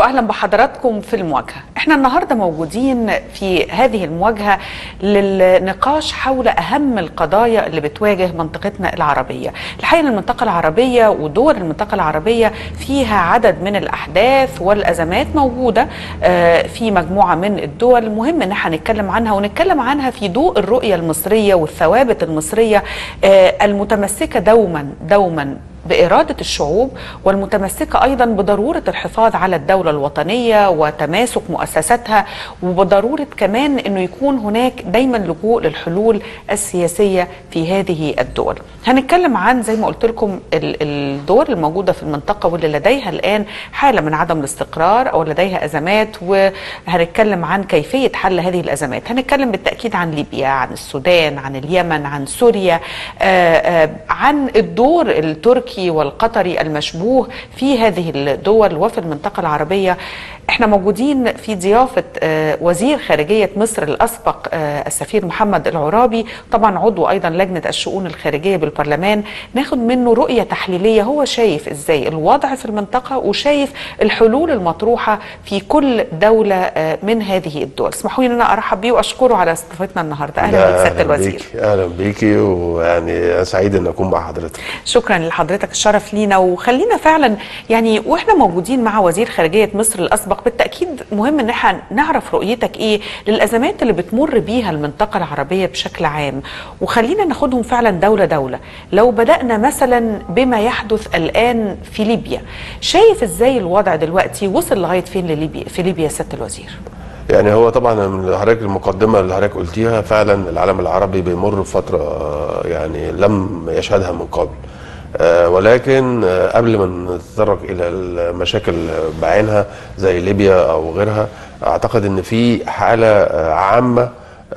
واهلا بحضراتكم في المواجهه احنا النهارده موجودين في هذه المواجهه للنقاش حول اهم القضايا اللي بتواجه منطقتنا العربيه الحقيقه المنطقه العربيه ودول المنطقه العربيه فيها عدد من الاحداث والازمات موجوده في مجموعه من الدول مهم ان احنا نتكلم عنها ونتكلم عنها في ضوء الرؤيه المصريه والثوابت المصريه المتمسكه دوما دوما بإرادة الشعوب والمتمسكة أيضا بضرورة الحفاظ على الدولة الوطنية وتماسك مؤسساتها وبضرورة كمان أنه يكون هناك دايما لجوء للحلول السياسية في هذه الدول هنتكلم عن زي ما قلت لكم الدول الموجودة في المنطقة واللي لديها الآن حالة من عدم الاستقرار أو لديها أزمات وهنتكلم عن كيفية حل هذه الأزمات هنتكلم بالتأكيد عن ليبيا عن السودان عن اليمن عن سوريا آآ آآ عن الدور التركي التركي والقطري المشبوه في هذه الدول وفي المنطقة العربية احنا موجودين في ضيافة وزير خارجية مصر الأسبق السفير محمد العرابي طبعا عضو أيضا لجنة الشؤون الخارجية بالبرلمان ناخد منه رؤية تحليلية هو شايف ازاي الوضع في المنطقة وشايف الحلول المطروحة في كل دولة من هذه الدول اسمحوا لي ان انا ارحب بيه واشكره على استضافتنا النهارده اهلا بك سياده الوزير بيك. اهلا بيكي ويعني سعيد ان اكون مع حضرتك شكرا لحضرتك الشرف لينا وخلينا فعلا يعني واحنا موجودين مع وزير خارجيه مصر الاسبق بالتاكيد مهم ان احنا نعرف رؤيتك ايه للازمات اللي بتمر بيها المنطقه العربيه بشكل عام وخلينا ناخدهم فعلا دوله دوله لو بدانا مثلا بما يحدث الان في ليبيا شايف ازاي الوضع دلوقتي وصل لغايه فين لليبيا في ليبيا سياده الوزير يعني هو طبعا من حضرتك المقدمه اللي حضرتك قلتيها فعلا العالم العربي بيمر بفتره يعني لم يشهدها من قبل آه ولكن آه قبل ما نتطرق الى المشاكل بعينها زي ليبيا او غيرها اعتقد ان في حاله آه عامه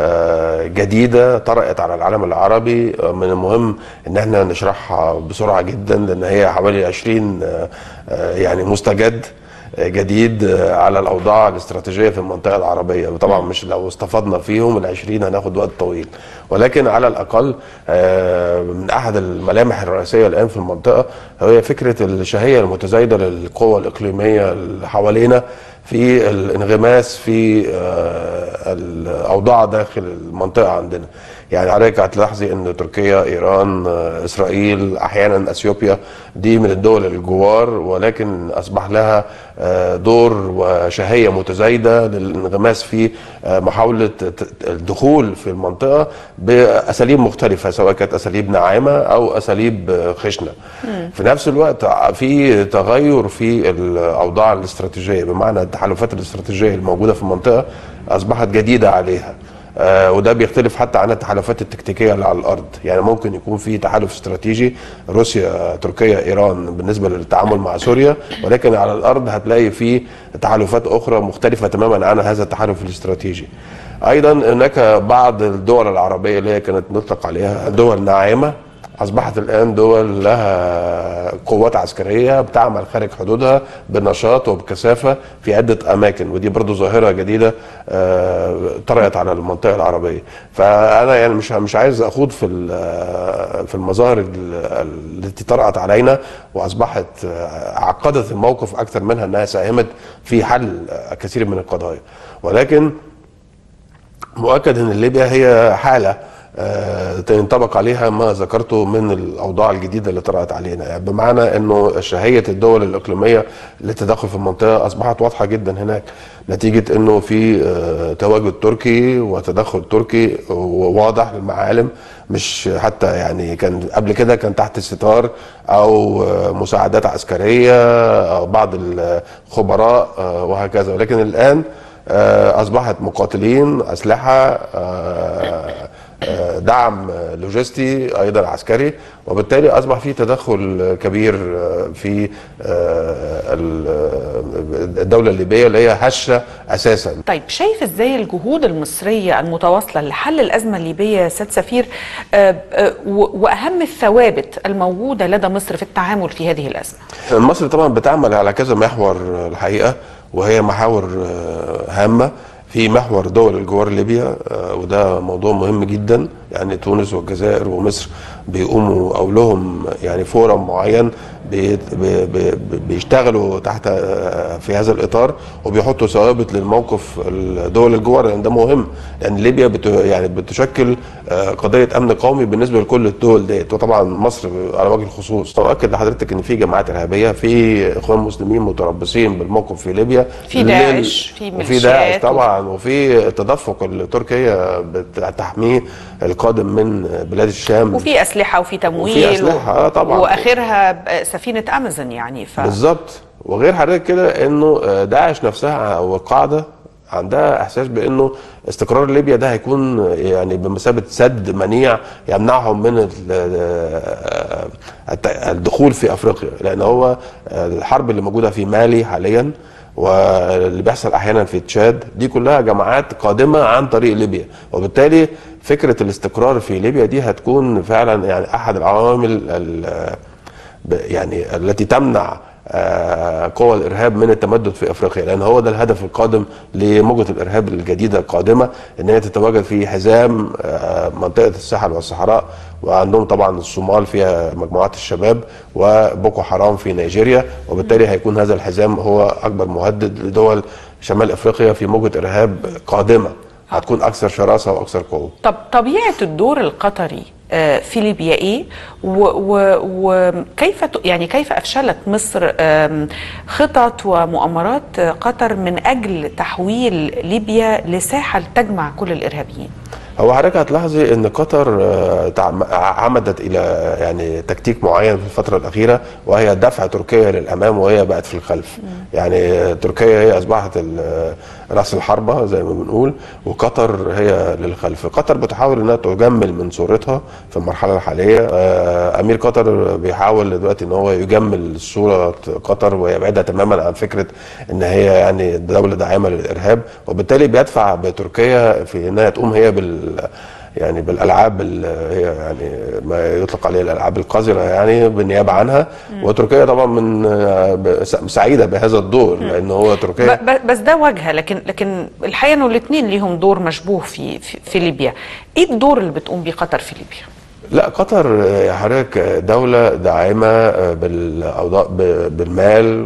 جديدة طرأت على العالم العربي من المهم ان احنا نشرحها بسرعة جدا لان هي حوالي 20 يعني مستجد جديد على الاوضاع الاستراتيجيه في المنطقه العربيه وطبعا مش لو استفدنا فيهم ال 20 هناخد وقت طويل ولكن على الاقل من احد الملامح الرئيسيه الان في المنطقه هي فكره الشهيه المتزايده للقوى الاقليميه اللي حوالينا في الانغماس في الاوضاع داخل المنطقه عندنا يعني حضرتك هتلاحظي ان تركيا ايران اسرائيل احيانا اثيوبيا دي من الدول الجوار ولكن اصبح لها دور وشهيه متزايده للانغماس في محاوله الدخول في المنطقه باساليب مختلفه سواء كانت اساليب ناعمه او اساليب خشنه. في نفس الوقت في تغير في الاوضاع الاستراتيجيه بمعنى التحالفات الاستراتيجيه الموجوده في المنطقه اصبحت جديده عليها. آه وده بيختلف حتى عن التحالفات التكتيكيه اللي على الارض يعني ممكن يكون في تحالف استراتيجي روسيا تركيا ايران بالنسبه للتعامل مع سوريا ولكن على الارض هتلاقي في تحالفات اخرى مختلفه تماما عن هذا التحالف الاستراتيجي ايضا هناك بعض الدول العربيه اللي هي كانت نطلق عليها دول ناعمه اصبحت الان دول لها قوات عسكريه بتعمل خارج حدودها بنشاط وبكثافه في عده اماكن ودي برضو ظاهره جديده طرأت على المنطقه العربيه فانا يعني مش مش عايز اخوض في في المظاهر التي طرأت علينا واصبحت عقدت الموقف اكثر منها انها ساهمت في حل كثير من القضايا ولكن مؤكد ان ليبيا هي حاله ينطبق عليها ما ذكرته من الاوضاع الجديده اللي طرأت علينا يعني بمعنى انه شهيه الدول الاقليميه للتدخل في المنطقه اصبحت واضحه جدا هناك نتيجه انه في تواجد تركي وتدخل تركي واضح للمعالم مش حتى يعني كان قبل كده كان تحت الستار او مساعدات عسكريه او بعض الخبراء وهكذا ولكن الان اصبحت مقاتلين اسلحه دعم لوجستي ايضا عسكري وبالتالي اصبح في تدخل كبير في الدوله الليبيه اللي هي هشه اساسا طيب شايف ازاي الجهود المصريه المتواصله لحل الازمه الليبيه يا سيد سفير واهم الثوابت الموجوده لدى مصر في التعامل في هذه الازمه مصر طبعا بتعمل على كذا محور الحقيقه وهي محاور هامه في محور دول الجوار ليبيا وده موضوع مهم جدا يعني تونس والجزائر ومصر بيقوموا او لهم يعني فورم معين بي بي بي بيشتغلوا تحت آه، في هذا الاطار وبيحطوا ثوابت للموقف الدول الجوار لان ده مهم لان ليبيا بت يعني بتشكل آه، قضيه امن قومي بالنسبه لكل الدول ديت وطبعا مصر على وجه الخصوص اؤكد لحضرتك ان في جماعات ارهابيه في اخوان مسلمين متربصين بالموقف في ليبيا في داعش، في وفي ميليشيات داعش طبعا وفي التدفق اللي تركيا بتحميه القادم من بلاد الشام وفي اسلحه وفي تمويل وفي أسلحة، آه طبعاً. واخرها ب- سفينه امازون يعني ف بالظبط وغير حضرتك كده انه آه، داعش نفسها او القاعده عندها احساس بانه استقرار ليبيا ده هيكون آه، يعني بمثابه سد منيع يمنعهم من ال- آه، الت- الدخول في افريقيا لان هو آه، الحرب اللي موجوده في مالي حاليا واللي بيحصل احيانا في تشاد دي كلها جماعات قادمه عن طريق ليبيا وبالتالي فكره الاستقرار في ليبيا دي هتكون فعلا يعني احد العوامل ال- ب- يعني التي تمنع آه، قوى الارهاب من التمدد في افريقيا لان هو ده الهدف القادم لموجه الارهاب الجديده القادمه ان هي تتواجد في حزام آه، منطقه الساحل والصحراء وعندهم طبعا الصومال فيها مجموعات الشباب وبوكو حرام في نيجيريا وبالتالي هيكون هذا الحزام هو اكبر مهدد لدول شمال افريقيا في موجه ارهاب قادمه هتكون اكثر شراسه واكثر قوه طب طبيعه الدور القطري آه، في ليبيا ايه و- و- وكيف ت- يعني كيف افشلت مصر آم، خطط ومؤامرات قطر من اجل تحويل ليبيا لساحه تجمع كل الارهابيين هو حضرتك هتلاحظي ان قطر آه، تعم- عمدت الى يعني تكتيك معين في الفتره الاخيره وهي دفع تركيا للامام وهي بقت في الخلف يعني تركيا هي اصبحت ال- راس الحربه زي ما بنقول وقطر هي للخلف قطر بتحاول انها تجمل من صورتها في المرحله الحاليه آه، امير قطر بيحاول دلوقتي ان هو يجمل صوره قطر ويبعدها تماما عن فكره ان هي يعني دوله داعمه للارهاب وبالتالي بيدفع بتركيا في انها تقوم هي بال يعني بالالعاب اللي هي يعني ما يطلق عليها الالعاب القذره يعني بالنيابه عنها وتركيا طبعا من آه، ب- سعيده بهذا الدور لان هو تركيا ب- ب- بس ده واجهه لكن لكن الحقيقه انه الاثنين ليهم دور مشبوه في, في في ليبيا ايه الدور اللي بتقوم بيه قطر في ليبيا لا قطر آه، يا حضرتك آه، دولة داعمة آه، بالأوضاع ب- بالمال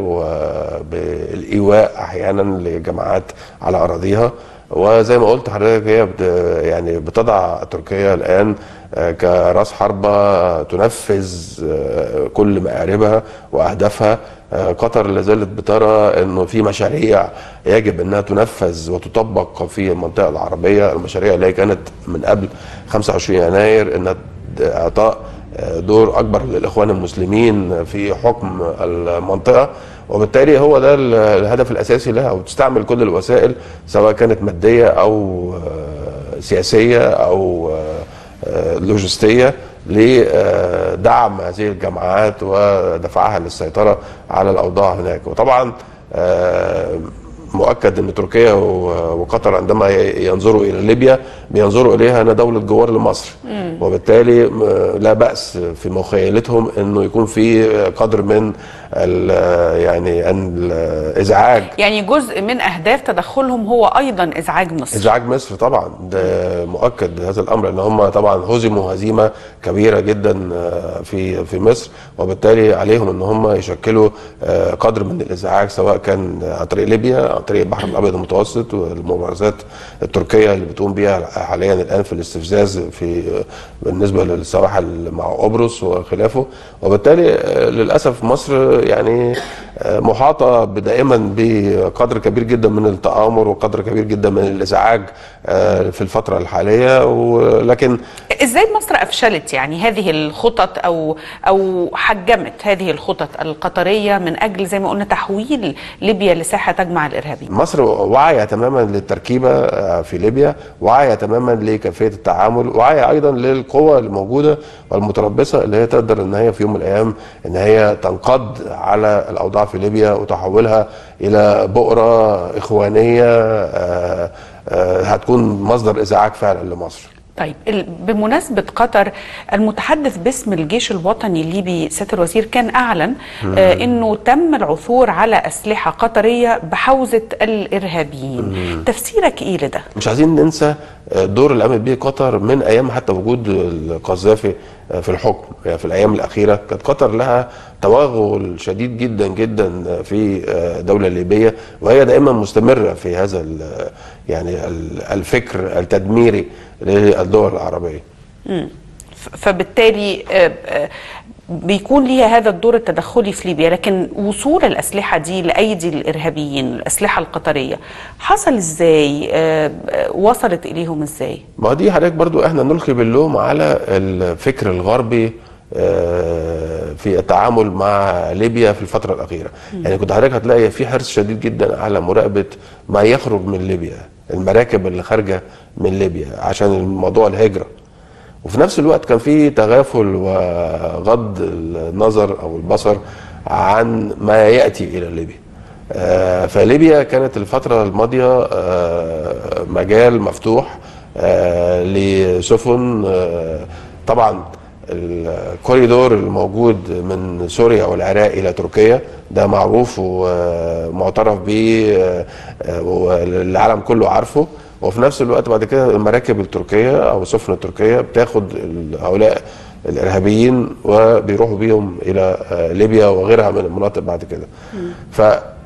وبالإيواء أحيانا لجماعات على أراضيها وزي ما قلت حضرتك هي بت يعني بتضع تركيا الآن آه، كرأس حربة آه، تنفذ آه، كل مآربها وأهدافها آه، قطر لا زالت بترى انه في مشاريع يجب انها تنفذ وتطبق في المنطقه العربيه المشاريع اللي هي كانت من قبل 25 يناير انها اعطاء دور اكبر للاخوان المسلمين في حكم المنطقه وبالتالي هو ده ال- الهدف الاساسي لها وتستعمل كل الوسائل سواء كانت ماديه او آه، سياسيه او آه، آه، لوجستيه لدعم هذه الجماعات ودفعها للسيطره على الاوضاع هناك وطبعا آه، مؤكد ان تركيا و- وقطر عندما ي- ينظروا الى ليبيا بينظروا اليها انها دوله جوار لمصر وبالتالي م- لا باس في مخيلتهم انه يكون في قدر من ال- يعني الازعاج يعني جزء من اهداف تدخلهم هو ايضا ازعاج مصر ازعاج مصر طبعا ده مؤكد هذا الامر ان هم طبعا هزموا هزيمه كبيره جدا آه، في في مصر وبالتالي عليهم ان هم يشكلوا آه، قدر من الازعاج سواء كان عن طريق ليبيا عن طريق البحر الابيض المتوسط والممارسات التركيه اللي بتقوم بيها حاليا الان في الاستفزاز في بالنسبه للسواحل مع قبرص وخلافه وبالتالي آه، للاسف مصر يعني آه، محاطه دائما بقدر كبير جدا من التآمر وقدر كبير جدا من الازعاج آه، في الفتره الحاليه ولكن ازاي مصر افشلت يعني هذه الخطط او او حجمت هذه الخطط القطريه من اجل زي ما قلنا تحويل ليبيا لساحه تجمع الارهابيين مصر واعيه تماما للتركيبه آه، في ليبيا واعيه تماما لكيفيه التعامل واعيه ايضا للقوى الموجوده والمتربصه اللي هي تقدر ان هي في يوم من الايام ان هي تنقض على الاوضاع في ليبيا وتحولها الى بؤره اخوانيه آه، آه، هتكون مصدر ازعاج فعلا لمصر طيب ال- بمناسبة قطر المتحدث باسم الجيش الوطني الليبي سيادة الوزير كان أعلن آه أنه تم العثور على أسلحة قطرية بحوزة الإرهابيين تفسيرك إيه لده؟ مش عايزين ننسى الدور اللي قامت بيه قطر من ايام حتى وجود القذافي في الحكم يعني في الايام الاخيره كانت قطر لها توغل شديد جدا جدا في الدوله الليبيه وهي دائما مستمره في هذا ال- يعني ال- الفكر التدميري للدول العربيه مم. ف- فبالتالي آه، آه، بيكون ليها هذا الدور التدخلي في ليبيا لكن وصول الأسلحة دي لأيدي الإرهابيين الأسلحة القطرية حصل إزاي آه، آه، وصلت إليهم إزاي ما دي حضرتك برضو احنا نلقي باللوم على الفكر الغربي آه، في التعامل مع ليبيا في الفترة الأخيرة يعني كنت حضرتك هتلاقي في حرص شديد جدا على مراقبة ما يخرج من ليبيا المراكب اللي خارجة من ليبيا عشان الموضوع الهجرة وفي نفس الوقت كان في تغافل وغض النظر أو البصر عن ما يأتي إلى ليبيا آه، فليبيا كانت الفترة الماضية آه، مجال مفتوح آه، لسفن آه، طبعا الكوريدور الموجود من سوريا والعراق الى تركيا ده معروف ومعترف به آه، آه، والعالم كله عارفه وفي نفس الوقت بعد كده المراكب التركيه او السفن التركيه بتاخد ال- هؤلاء الارهابيين وبيروحوا بيهم الى آه، ليبيا وغيرها من المناطق بعد كده ف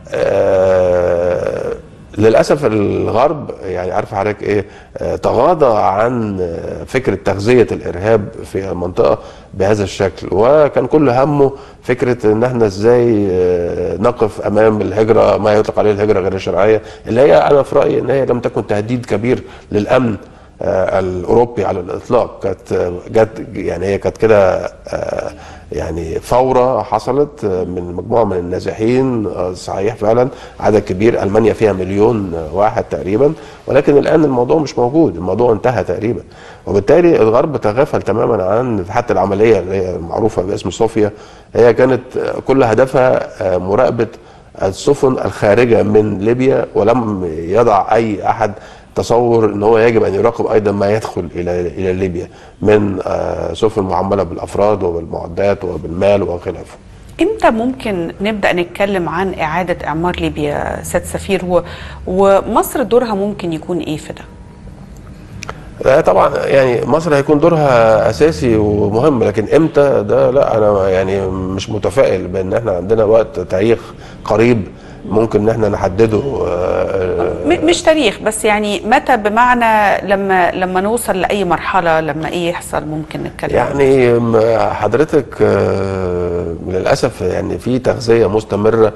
آه، للاسف الغرب يعني عارف حضرتك ايه آه، تغاضى عن آه، فكره تغذيه الارهاب في المنطقه بهذا الشكل وكان كل همه فكره ان احنا ازاي آه، نقف امام الهجره ما يطلق عليه الهجره غير الشرعيه اللي هي انا في رايي ان هي لم تكن تهديد كبير للامن آه، الاوروبي على الاطلاق كانت آه، جت يعني هي كانت كده آه، يعني فوره حصلت آه، من مجموعه من النازحين آه، صحيح فعلا عدد كبير المانيا فيها مليون آه، واحد تقريبا ولكن الان الموضوع مش موجود الموضوع انتهى تقريبا وبالتالي الغرب تغافل تماما عن حتى العمليه اللي هي المعروفه باسم صوفيا هي كانت آه، كل هدفها آه، مراقبه السفن الخارجه من ليبيا ولم يضع اي احد تصور ان هو يجب ان يراقب ايضا ما يدخل الى الى ليبيا من آه، سفن معمله بالافراد وبالمعدات وبالمال وخلافه. امتى ممكن نبدا نتكلم عن اعاده اعمار ليبيا سيد سفير و... ومصر دورها ممكن يكون ايه في ده لا طبعا يعني مصر هيكون دورها اساسي ومهم لكن امتى ده لا انا يعني مش متفائل بان احنا عندنا وقت تاريخ قريب ممكن ان احنا نحدده آه، م- مش تاريخ بس يعني متى بمعنى لما لما نوصل لاي مرحله لما ايه يحصل ممكن نتكلم يعني م- حضرتك آه، للاسف يعني في تغذيه مستمره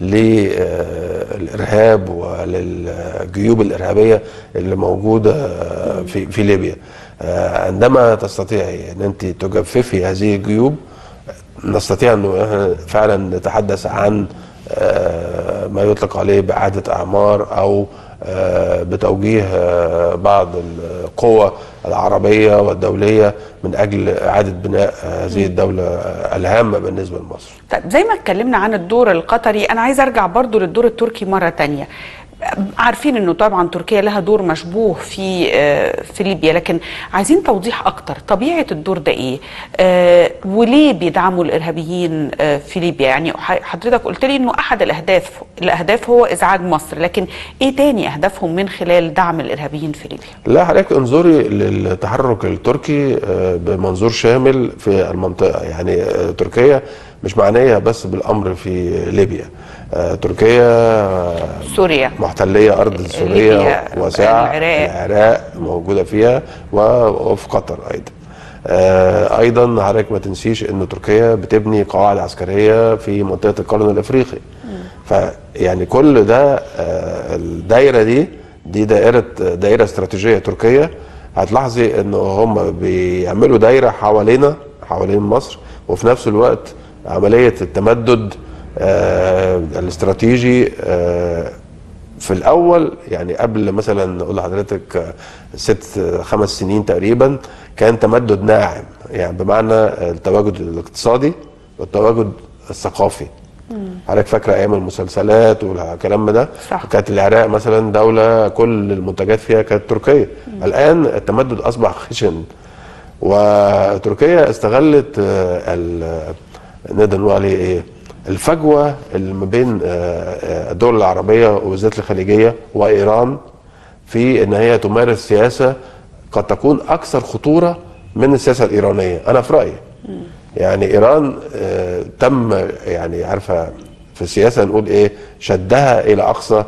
للارهاب وللجيوب الارهابيه اللي موجوده آه، في في ليبيا آه، عندما تستطيعي ان انت تجففي هذه الجيوب نستطيع انه احنا فعلا نتحدث عن آه، ما يطلق عليه باعاده اعمار او آه، بتوجيه آه، بعض القوى العربيه والدوليه من اجل اعاده بناء هذه الدوله آه، الهامه بالنسبه لمصر. طيب زي ما اتكلمنا عن الدور القطري انا عايز ارجع برضو للدور التركي مره تانية عارفين انه طبعا تركيا لها دور مشبوه في آه، في ليبيا لكن عايزين توضيح اكتر طبيعه الدور ده ايه آه، وليه بيدعموا الارهابيين آه، في ليبيا يعني ح- حضرتك قلت لي انه احد الاهداف الاهداف هو ازعاج مصر لكن ايه تاني اهدافهم من خلال دعم الارهابيين في ليبيا لا حضرتك انظري للتحرك التركي آه، بمنظور شامل في المنطقه يعني آه، تركيا مش معنيه بس بالامر في ليبيا آه، تركيا آه، سوريا محتليه ارض سوريا ليبيا، واسعه العراق. العراق موجوده فيها و- وفي قطر ايضا آه، ايضا حضرتك ما تنسيش ان تركيا بتبني قواعد عسكريه في منطقه القرن الافريقي فيعني كل ده آه، الدايره دي دي دائره دائره استراتيجيه تركيه هتلاحظي ان هم بيعملوا دايره حوالينا حوالين مصر وفي نفس الوقت عمليه التمدد آه، الاستراتيجي آه، في الاول يعني قبل مثلا نقول لحضرتك آه، ست آه، خمس سنين تقريبا كان تمدد ناعم يعني بمعنى التواجد الاقتصادي والتواجد الثقافي حضرتك فاكره ايام المسلسلات والكلام ده صح. كانت العراق مثلا دوله كل المنتجات فيها كانت تركيه الان التمدد اصبح خشن وتركيا استغلت آه، ال- نقدر نقول عليه ايه الفجوه اللي ما بين آه، آه، الدول العربيه وبالذات الخليجيه وايران في ان هي تمارس سياسه قد تكون اكثر خطوره من السياسه الايرانيه انا في رايي يعني ايران آه، تم يعني عارفه في السياسه نقول ايه شدها الى اقصى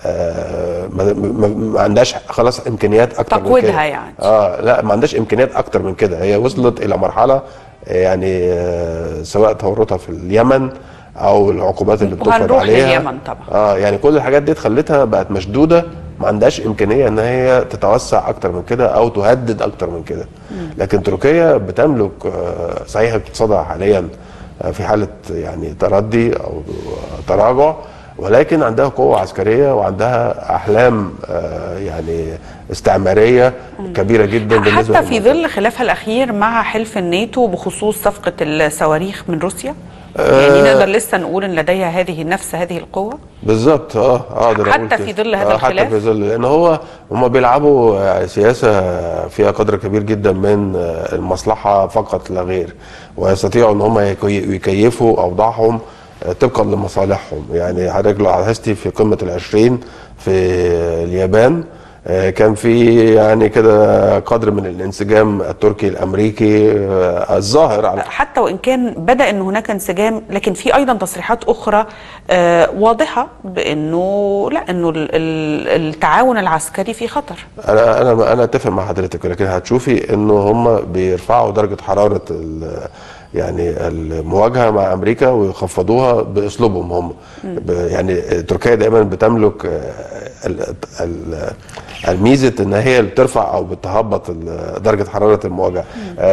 آه، ما, ما, ما عندهاش خلاص امكانيات اكتر من كده تقويضها يعني. اه لا ما عندهاش امكانيات اكتر من كده هي وصلت الى مرحله آه، يعني آه، سواء تورطها في اليمن او العقوبات اللي بتفرض وهنروح عليها لليمن طبعا. اه يعني كل الحاجات دي خلتها بقت مشدوده ما عندهاش امكانيه ان هي تتوسع اكتر من كده او تهدد اكتر من كده لكن تركيا بتملك آه، صحيح اقتصادها حاليا آه، في حاله يعني تردي او تراجع ولكن عندها قوه عسكريه وعندها احلام آه، يعني استعماريه كبيره جدا بالنسبه حتى في للمنطقة. ظل خلافها الاخير مع حلف الناتو بخصوص صفقه الصواريخ من روسيا يعني نقدر لسه نقول ان لديها هذه نفس هذه القوه بالظبط اه اقدر حتى اقول في كده. ظل هذا آه حتى الخلاف؟ في ظل لان هو هم بيلعبوا آه، سياسه فيها قدر كبير جدا من آه، المصلحه فقط لا غير ويستطيعوا ان هم يكي- يكيفوا اوضاعهم آه، طبقا لمصالحهم يعني حضرتك لو لاحظتي في قمه العشرين في اليابان آه، كان في يعني كده قدر من الانسجام التركي الامريكي آه، الظاهر على حتى وان كان بدا ان هناك انسجام لكن في ايضا تصريحات اخرى آه، واضحه بانه لا انه ال- ال- التعاون العسكري في خطر انا انا انا اتفق مع حضرتك ولكن هتشوفي انه هم بيرفعوا درجه حراره ال- يعني المواجهه مع امريكا ويخفضوها باسلوبهم هم ب- يعني تركيا دايما بتملك آه، ال- ال- الميزه ان هي اللي بترفع او بتهبط ال- درجه حراره المواجهه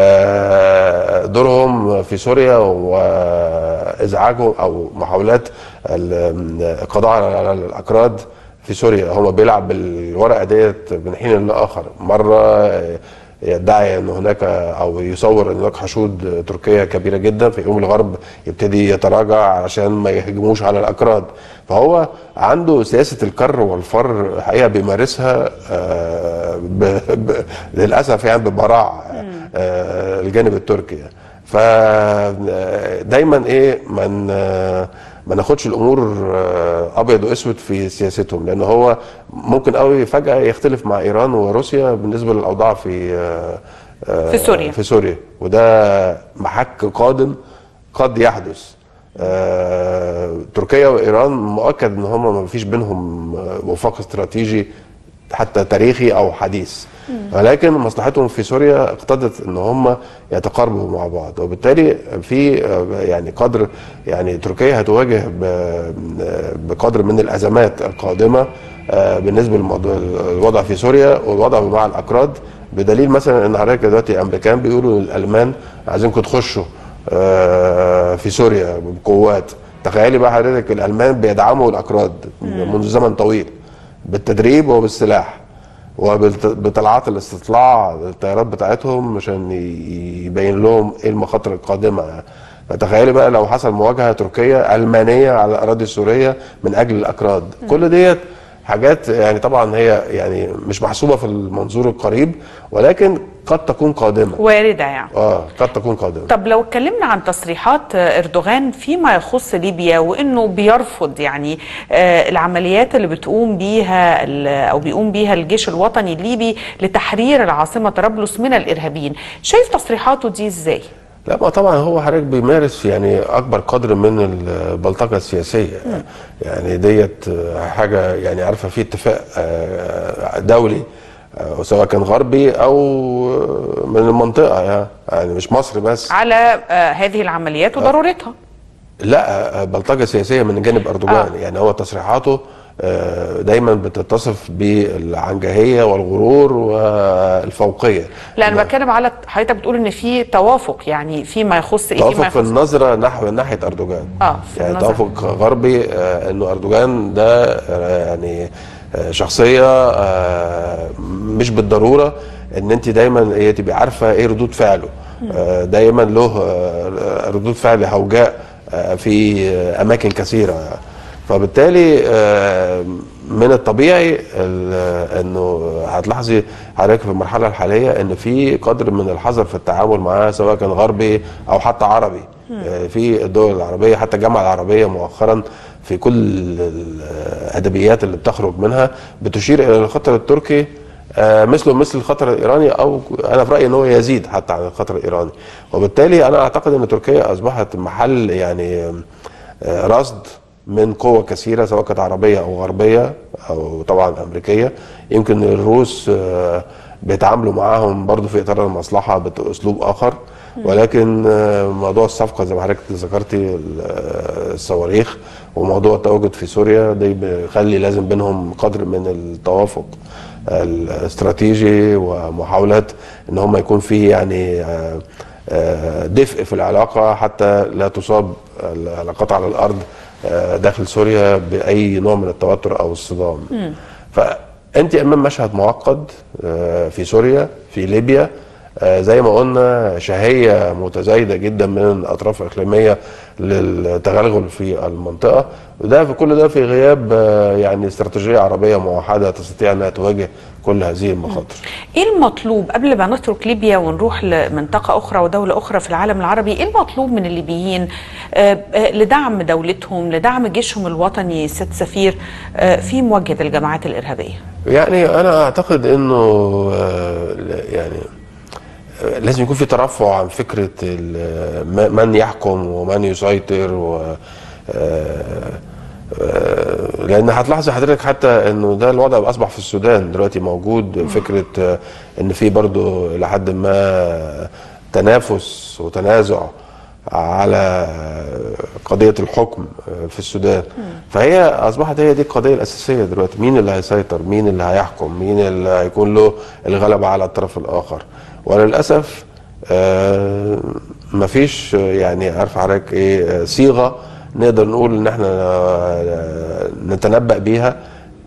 آه، دورهم في سوريا وازعاجهم او محاولات ال- القضاء على الاكراد في سوريا هو بيلعب بالورقه ديت من حين لاخر مره يدعي ان هناك او يصور ان هناك حشود تركيه كبيره جدا في يوم الغرب يبتدي يتراجع عشان ما يهجموش على الاكراد فهو عنده سياسه الكر والفر الحقيقه بيمارسها آه، ب... ب... للاسف يعني ببراعه آه، الجانب التركي فدايما ايه من ما ناخدش الامور آه، ابيض واسود في سياستهم لان هو ممكن قوي فجاه يختلف مع ايران وروسيا بالنسبه للاوضاع في آه، آه، في سوريا. في سوريا وده محك قادم قد يحدث آه، تركيا وايران مؤكد ان هم ما فيش بينهم آه، وفاق استراتيجي حتى تاريخي او حديث ولكن مصلحتهم في سوريا اقتضت ان هم يتقاربوا مع بعض وبالتالي في آه، يعني قدر يعني تركيا هتواجه ب- بقدر من الازمات القادمه آه، بالنسبه للموضوع الوضع في سوريا والوضع مع الاكراد بدليل مثلا ان حضرتك دلوقتي الامريكان بيقولوا للالمان عايزينكم تخشوا آه، في سوريا بقوات تخيلي بقى حضرتك الالمان بيدعموا الاكراد منذ زمن طويل بالتدريب وبالسلاح وبطلعات الاستطلاع الطيارات بتاعتهم عشان ي- يبين لهم ايه المخاطر القادمه فتخيلي بقى لو حصل مواجهه تركيه المانيه على الاراضي السوريه من اجل الاكراد كل ديت حاجات يعني طبعا هي يعني مش محسوبه في المنظور القريب ولكن قد تكون قادمه وارده يعني اه قد تكون قادمه طب لو اتكلمنا عن تصريحات اردوغان فيما يخص ليبيا وانه بيرفض يعني آه، العمليات اللي بتقوم بيها ال- او بيقوم بيها الجيش الوطني الليبي لتحرير العاصمه طرابلس من الارهابيين شايف تصريحاته دي ازاي لا ما طبعا هو حضرتك بيمارس يعني اكبر قدر من البلطجه السياسيه يعني ديت حاجه يعني عارفه في اتفاق آه، دولي آه، سواء كان غربي او من المنطقه يعني يعني مش مصر بس على آه، هذه العمليات وضرورتها لا بلطجه سياسيه من جانب اردوغان آه. آه. يعني هو تصريحاته آه، دايما بتتصف بالعنجهيه والغرور والفوقيه لا انا بتكلم على حضرتك بتقول ان في توافق يعني فيما يخص ايه فيما توافق في يخص النظره نحو ناحيه اردوغان اه في يعني النظر. توافق غربي آه، انه اردوغان ده آه، يعني آه، شخصيه آه، مش بالضروره ان انت دايما هي تبقي عارفه ايه ردود فعله آه، دايما له آه، ردود فعل هوجاء آه، في آه، اماكن كثيره فبالتالي آه، من الطبيعي ال- انه هتلاحظي حضرتك في المرحله الحاليه ان في قدر من الحذر في التعامل معاه سواء كان غربي او حتى عربي آه، في الدول العربيه حتى الجامعه العربيه مؤخرا في كل الادبيات اللي بتخرج منها بتشير الى الخطر التركي آه، مثله مثل الخطر الايراني او انا في رايي ان هو يزيد حتى عن الخطر الايراني وبالتالي انا اعتقد ان تركيا اصبحت محل يعني آه، رصد من قوة كثيرة سواء كانت عربية أو غربية أو طبعا أمريكية يمكن الروس آه، بيتعاملوا معاهم برضو في إطار المصلحة بأسلوب آخر ولكن آه، موضوع الصفقة زي ما حضرتك ذكرتي ال- آه، الصواريخ وموضوع التواجد في سوريا ده بيخلي لازم بينهم قدر من التوافق الاستراتيجي ومحاولات ان هم يكون في يعني آه، آه، دفء في العلاقه حتى لا تصاب العلاقات على الارض آه، داخل سوريا باي نوع من التوتر او الصدام فانت امام مشهد معقد آه، في سوريا في ليبيا آه، زي ما قلنا شهية متزايدة جدا من الأطراف الإقليمية للتغلغل في المنطقة وده في كل ده في غياب آه، يعني استراتيجية عربية موحدة تستطيع أنها تواجه كل هذه المخاطر ايه المطلوب قبل ما نترك ليبيا ونروح لمنطقه اخرى ودوله اخرى في العالم العربي ايه المطلوب من الليبيين آه، آه، لدعم دولتهم لدعم جيشهم الوطني ست سفير آه، في مواجهه الجماعات الارهابيه يعني أنا أعتقد أنه آه، يعني آه، لازم يكون في ترفع عن فكرة ال- م- من يحكم ومن يسيطر و آه، آه، لان هتلاحظي حضرتك حتى انه ده الوضع اصبح في السودان دلوقتي موجود فكره آه، ان في برضو الى حد ما تنافس وتنازع على قضيه الحكم في السودان فهي اصبحت هي دي القضيه الاساسيه دلوقتي مين اللي هيسيطر مين اللي هيحكم مين اللي هيكون له الغلبه على الطرف الاخر وللاسف آه، مفيش آه، يعني عارف حضرتك ايه آه، صيغه نقدر نقول ان احنا آه، نتنبأ بيها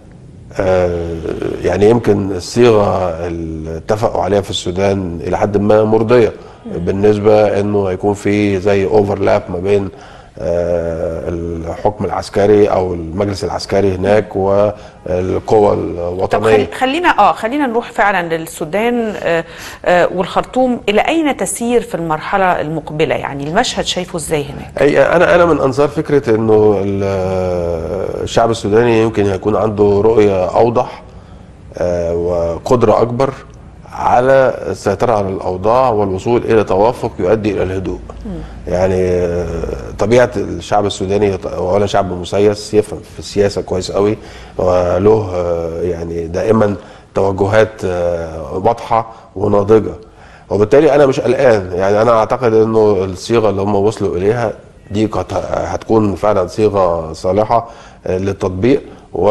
آه، يعني يمكن الصيغه اللي اتفقوا عليها في السودان الى حد ما مرضيه بالنسبه انه هيكون في زي اوفرلاب ما بين آه، الحكم العسكري او المجلس العسكري هناك والقوى طب الوطنيه خل... خلينا اه خلينا نروح فعلا للسودان آه آه والخرطوم الى اين تسير في المرحله المقبله يعني المشهد شايفه ازاي هناك اي انا انا من انصار فكره انه ال- الشعب السوداني يمكن يكون عنده رؤيه اوضح آه، وقدره اكبر على السيطره على الاوضاع والوصول الى توافق يؤدي الى الهدوء. يعني آه، طبيعه الشعب السوداني ط- اولا شعب مسيس يفهم في السياسه كويس قوي وله آه، يعني دائما توجهات آه، واضحه وناضجه. وبالتالي انا مش قلقان يعني انا اعتقد انه الصيغه اللي هم وصلوا اليها دي قد هتكون فعلا صيغه صالحه آه، للتطبيق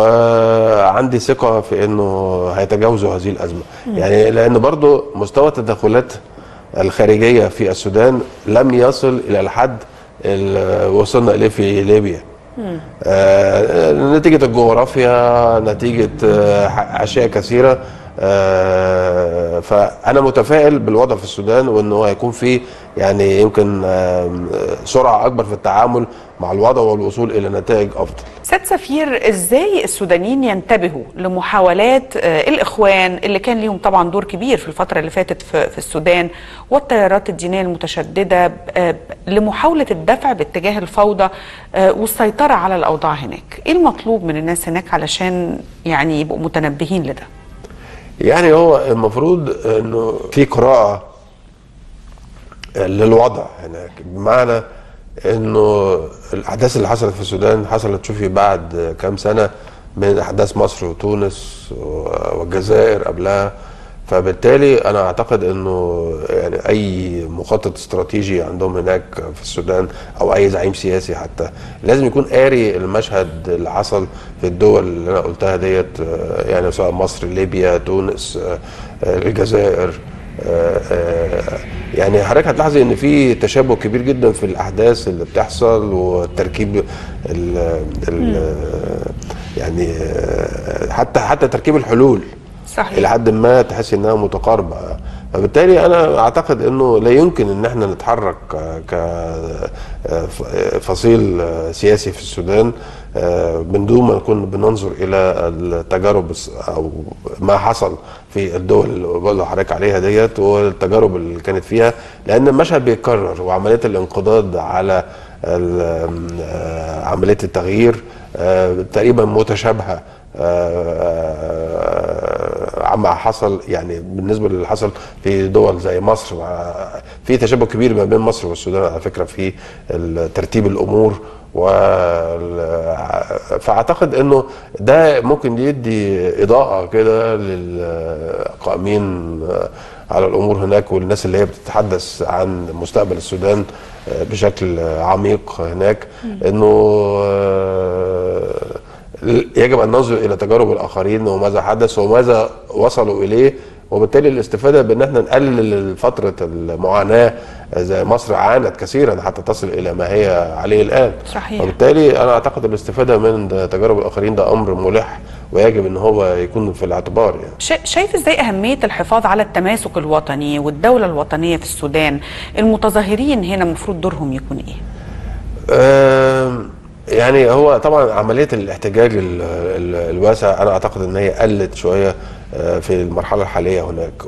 وعندي ثقه في انه هيتجاوزوا هذه الازمه يعني لان برضو مستوى التدخلات الخارجيه في السودان لم يصل الى الحد اللي وصلنا اليه في ليبيا آه، نتيجة الجغرافيا نتيجة آه، أشياء كثيرة آه، فأنا متفائل بالوضع في السودان وأنه هيكون في يعني يمكن آه، سرعة أكبر في التعامل مع الوضع والوصول إلى نتائج أفضل سيد سفير ازاي السودانيين ينتبهوا لمحاولات آه، الاخوان اللي كان ليهم طبعا دور كبير في الفتره اللي فاتت في, في السودان والتيارات الدينيه المتشدده آه، لمحاوله الدفع باتجاه الفوضى آه، والسيطره على الاوضاع هناك ايه المطلوب من الناس هناك علشان يعني يبقوا متنبهين لده يعني هو المفروض انه في قراءة للوضع هناك بمعنى انه الاحداث اللي حصلت في السودان حصلت شوفي بعد كام سنة من احداث مصر وتونس والجزائر قبلها فبالتالي انا اعتقد انه يعني اي مخطط استراتيجي عندهم هناك في السودان او اي زعيم سياسي حتى لازم يكون قاري المشهد اللي حصل في الدول اللي انا قلتها ديت آه، يعني سواء مصر ليبيا تونس آه، آه، الجزائر آه، آه، يعني حضرتك هتلاحظي ان في تشابه كبير جدا في الاحداث اللي بتحصل والتركيب ال ال يعني آه، حتى حتى تركيب الحلول صحيح الى حد ما تحس انها متقاربه فبالتالي انا اعتقد انه لا يمكن ان احنا نتحرك كفصيل سياسي في السودان آه، من دون ما نكون بننظر الى التجارب الس- او ما حصل في الدول اللي بقول لحضرتك عليها ديت والتجارب اللي كانت فيها لان المشهد بيتكرر وعمليه الانقضاض على ال- آه، عمليه التغيير آه، تقريبا متشابهه آه، عما حصل يعني بالنسبه للي حصل في دول زي مصر مع في تشابه كبير ما بين مصر والسودان على فكره في ترتيب الامور وال- فاعتقد انه ده ممكن يدي اضاءه كده للقائمين على الامور هناك والناس اللي هي بتتحدث عن مستقبل السودان بشكل عميق هناك انه يجب ان ننظر الى تجارب الاخرين وماذا حدث وماذا وصلوا اليه وبالتالي الاستفاده بان احنا نقلل فتره المعاناه زي مصر عانت كثيرا حتى تصل الى ما هي عليه الان صحيح. وبالتالي انا اعتقد الاستفاده من تجارب الاخرين ده امر ملح ويجب ان هو يكون في الاعتبار يعني شا- شايف ازاي اهميه الحفاظ على التماسك الوطني والدوله الوطنيه في السودان المتظاهرين هنا المفروض دورهم يكون ايه آم، يعني هو طبعا عمليه الاحتجاج ال- ال- الواسع انا اعتقد ان هي قلت شويه آه، في المرحله الحاليه هناك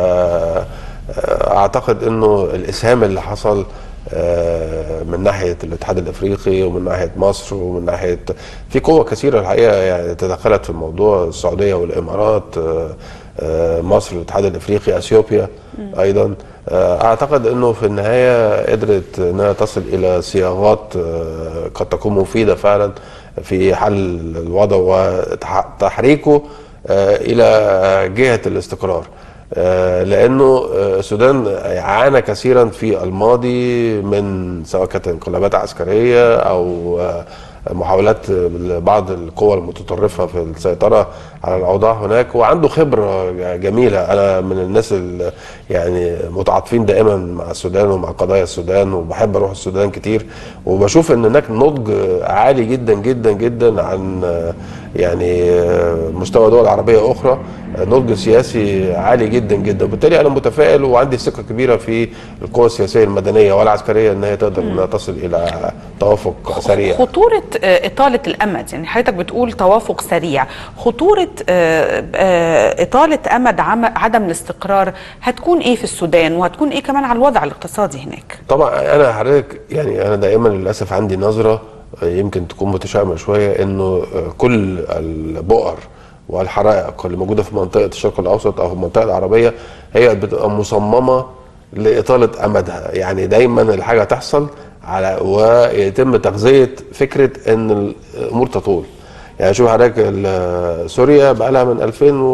واعتقد انه الاسهام اللي حصل آه، من ناحيه الاتحاد الافريقي ومن ناحيه مصر ومن ناحيه في قوه كثيره الحقيقه يعني تدخلت في الموضوع السعوديه والامارات آه، آه، مصر الاتحاد الافريقي اثيوبيا ايضا آه، اعتقد انه في النهايه قدرت انها تصل الى صياغات آه، قد تكون مفيده فعلا في حل الوضع وتحريكه آه، الى جهه الاستقرار آه، لانه آه، السودان عانى كثيرا في الماضي من سواء كانت انقلابات عسكريه او آه، محاولات بعض القوى المتطرفه في السيطره على الاوضاع هناك وعنده خبره جميله انا من الناس اللي يعني متعاطفين دائما مع السودان ومع قضايا السودان وبحب اروح السودان كتير وبشوف ان هناك نضج عالي جدا جدا جدا عن يعني مستوى دول عربيه اخرى نضج سياسي عالي جدا جدا وبالتالي انا متفائل وعندي ثقه كبيره في القوى السياسيه المدنيه والعسكريه ان هي تقدر انها تصل الى توافق سريع خطورة آه، إطالة الأمد يعني حضرتك بتقول توافق سريع خطورة آه، آه، إطالة أمد عم- عدم الاستقرار هتكون إيه في السودان وهتكون إيه كمان على الوضع الاقتصادي هناك طبعا انا حضرتك يعني انا دائما للاسف عندي نظره يمكن تكون متشائمه شويه انه كل البؤر والحرائق اللي موجوده في منطقه الشرق الاوسط او في المنطقه العربيه هي بتبقى مصممه لاطاله امدها يعني دايما الحاجه تحصل على ويتم تغذيه فكره ان الامور تطول يعني شوف حضرتك ال- سوريا بقى لها من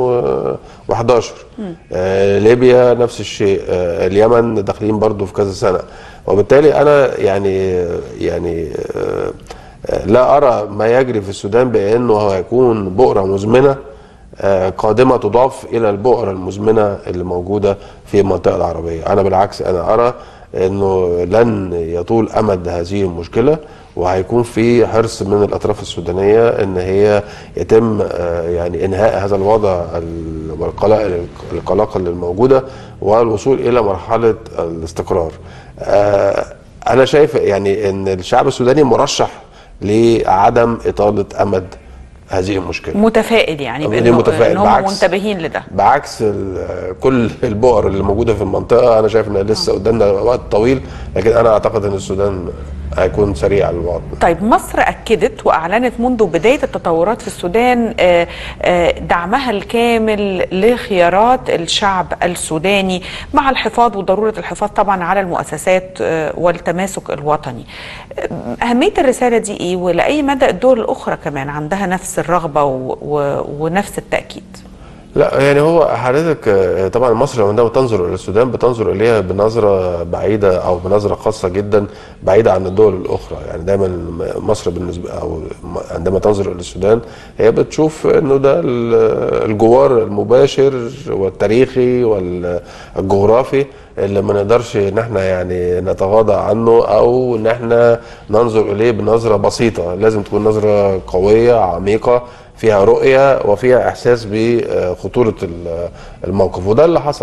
2011 آه ليبيا نفس الشيء آه اليمن داخلين برضو في كذا سنه وبالتالي انا يعني يعني آه آه، لا ارى ما يجري في السودان بانه هو هيكون بؤره مزمنه آه، قادمه تضاف الى البؤره المزمنه اللي موجوده في المنطقه العربيه انا بالعكس انا ارى انه لن يطول امد هذه المشكله وهيكون في حرص من الاطراف السودانيه ان هي يتم آه، يعني انهاء هذا الوضع ال- والقلق القلاقل الموجوده والوصول الى مرحله الاستقرار. آه، انا شايف يعني ان الشعب السوداني مرشح لعدم اطاله امد هذه المشكله. متفائل يعني أنا بأنه متفائل، إن هم بالعكس. منتبهين لده بعكس ال- كل البؤر اللي موجوده في المنطقه انا شايف ان لسه قدامنا وقت طويل لكن انا اعتقد ان السودان هيكون سريع الوضع طيب مصر أكدت وأعلنت منذ بداية التطورات في السودان آه، آه، دعمها الكامل لخيارات الشعب السوداني مع الحفاظ وضرورة الحفاظ طبعا على المؤسسات آه، والتماسك الوطني آه، أهمية الرسالة دي إيه ولأي مدى الدول الأخرى كمان عندها نفس الرغبة و- و- ونفس التأكيد لا يعني هو حضرتك آه، طبعا مصر عندما تنظر الى السودان بتنظر اليها بنظره بعيده او بنظره خاصه جدا بعيده عن الدول الاخرى يعني دايما مصر بالنسبه او م- عندما تنظر الى السودان هي بتشوف انه ده ال- الجوار المباشر والتاريخي والجغرافي اللي ما نقدرش ان احنا يعني نتغاضى عنه او ان احنا ننظر اليه بنظره بسيطه لازم تكون نظره قويه عميقه فيها رؤيه وفيها احساس بخطوره ال- الموقف وده اللي حصل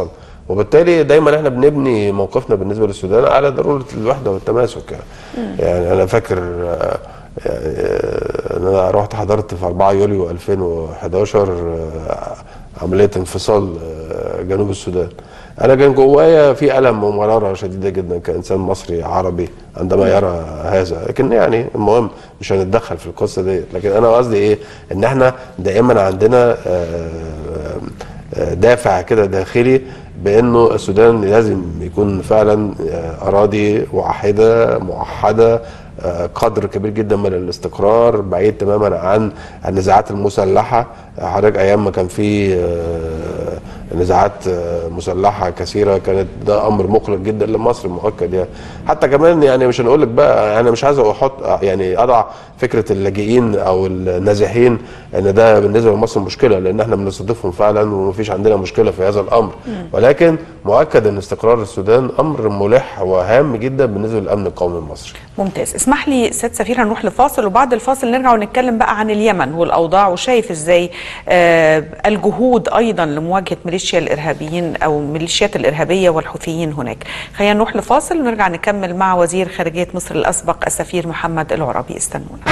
وبالتالي دايما احنا بنبني موقفنا بالنسبه للسودان على ضروره الوحده والتماسك يعني, يعني انا فاكر آه، يعني آه، ان انا رحت حضرت في 4 يوليو 2011 آه، عمليه انفصال آه، جنوب السودان انا كان جوايا في الم ومراره شديده جدا كانسان مصري عربي عندما يرى هذا لكن يعني المهم مش هنتدخل في القصه ديت لكن انا قصدي ايه ان احنا دائما عندنا آه، آه، دافع كده داخلي بانه السودان لازم يكون فعلا آه، اراضي واحده موحده آه، قدر كبير جدا من الاستقرار بعيد تماما عن النزاعات المسلحه حضرتك ايام ما كان في آه، نزاعات آه، مسلحه كثيره كانت ده امر مقلق جدا لمصر مؤكد يعني حتى كمان يعني مش هنقول لك بقى انا مش عايز احط يعني اضع فكره اللاجئين او النازحين ان ده بالنسبه لمصر مشكله لان احنا بنستضيفهم فعلا ومفيش عندنا مشكله في هذا الامر ولكن مؤكد ان استقرار السودان امر ملح وهام جدا بالنسبه للامن القومي المصري ممتاز اسمح لي سيد سفير هنروح لفاصل وبعد الفاصل نرجع ونتكلم بقى عن اليمن والاوضاع وشايف ازاي آه الجهود ايضا لمواجهه ميليشيا الارهابيين او ميليشيات الارهابيه والحوثيين هناك خلينا نروح لفاصل ونرجع نكمل مع وزير خارجيه مصر الاسبق السفير محمد العرابي استنونا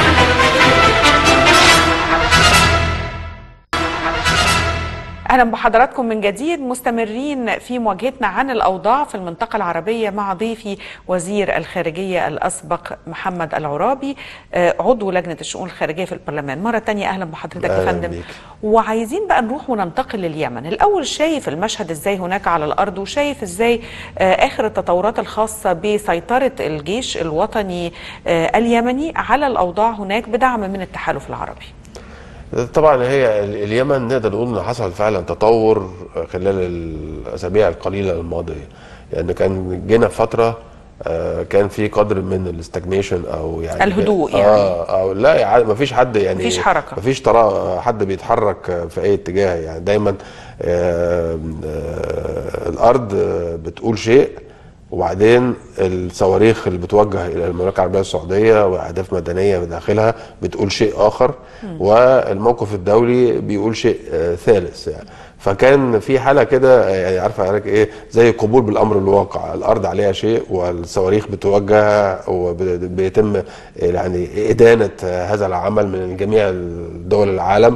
اهلا بحضراتكم من جديد مستمرين في مواجهتنا عن الاوضاع في المنطقه العربيه مع ضيفي وزير الخارجيه الاسبق محمد العرابي آه، عضو لجنه الشؤون الخارجيه في البرلمان مره تانية اهلا بحضرتك يا أهلاً فندم بيك. وعايزين بقى نروح وننتقل لليمن الاول شايف المشهد ازاي هناك على الارض وشايف ازاي آه، اخر التطورات الخاصه بسيطره الجيش الوطني آه، اليمني على الاوضاع هناك بدعم من التحالف العربي طبعا هي ال- اليمن نقدر نقول ان حصل فعلا تطور خلال الاسابيع القليله الماضيه يعني كان جينا في فتره آه، كان في قدر من الاستجنيشن او يعني الهدوء يعني. اه او لا يعني ما فيش حد يعني مفيش حركة. ما فيش ترى حد بيتحرك في اي اتجاه يعني دايما آه آه الارض آه، بتقول شيء وبعدين الصواريخ اللي بتوجه الى المملكه العربيه السعوديه واهداف مدنيه بداخلها بتقول شيء اخر والموقف الدولي بيقول شيء آه ثالث يعني فكان في حاله كده آه، يعني عارفه حضرتك ايه زي قبول بالامر الواقع الارض عليها شيء والصواريخ بتوجه وبيتم يعني ادانه آه، هذا العمل من جميع دول العالم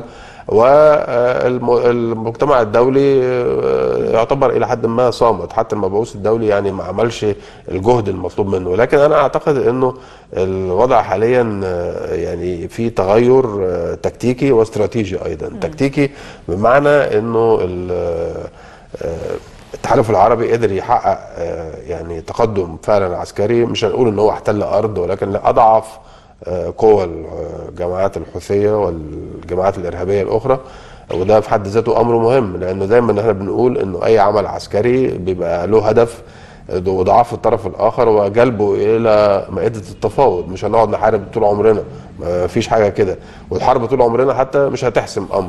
والمجتمع الدولي آه، يعتبر الى حد ما صامت حتى المبعوث الدولي يعني ما عملش الجهد المطلوب منه لكن انا اعتقد انه الوضع حاليا آه، يعني في تغير آه، تكتيكي واستراتيجي ايضا تكتيكي بمعنى انه ال- آه، التحالف العربي قدر يحقق آه، يعني تقدم فعلا عسكري مش هنقول ان هو احتل ارض ولكن لا اضعف آه، قوى الجماعات الحوثيه والجماعات الارهابيه الاخرى وده في حد ذاته امر مهم لانه دايما احنا بنقول انه اي عمل عسكري بيبقى له هدف وضعاف الطرف الاخر وجلبه الى مائده التفاوض مش هنقعد نحارب طول عمرنا ما فيش حاجه كده والحرب طول عمرنا حتى مش هتحسم امر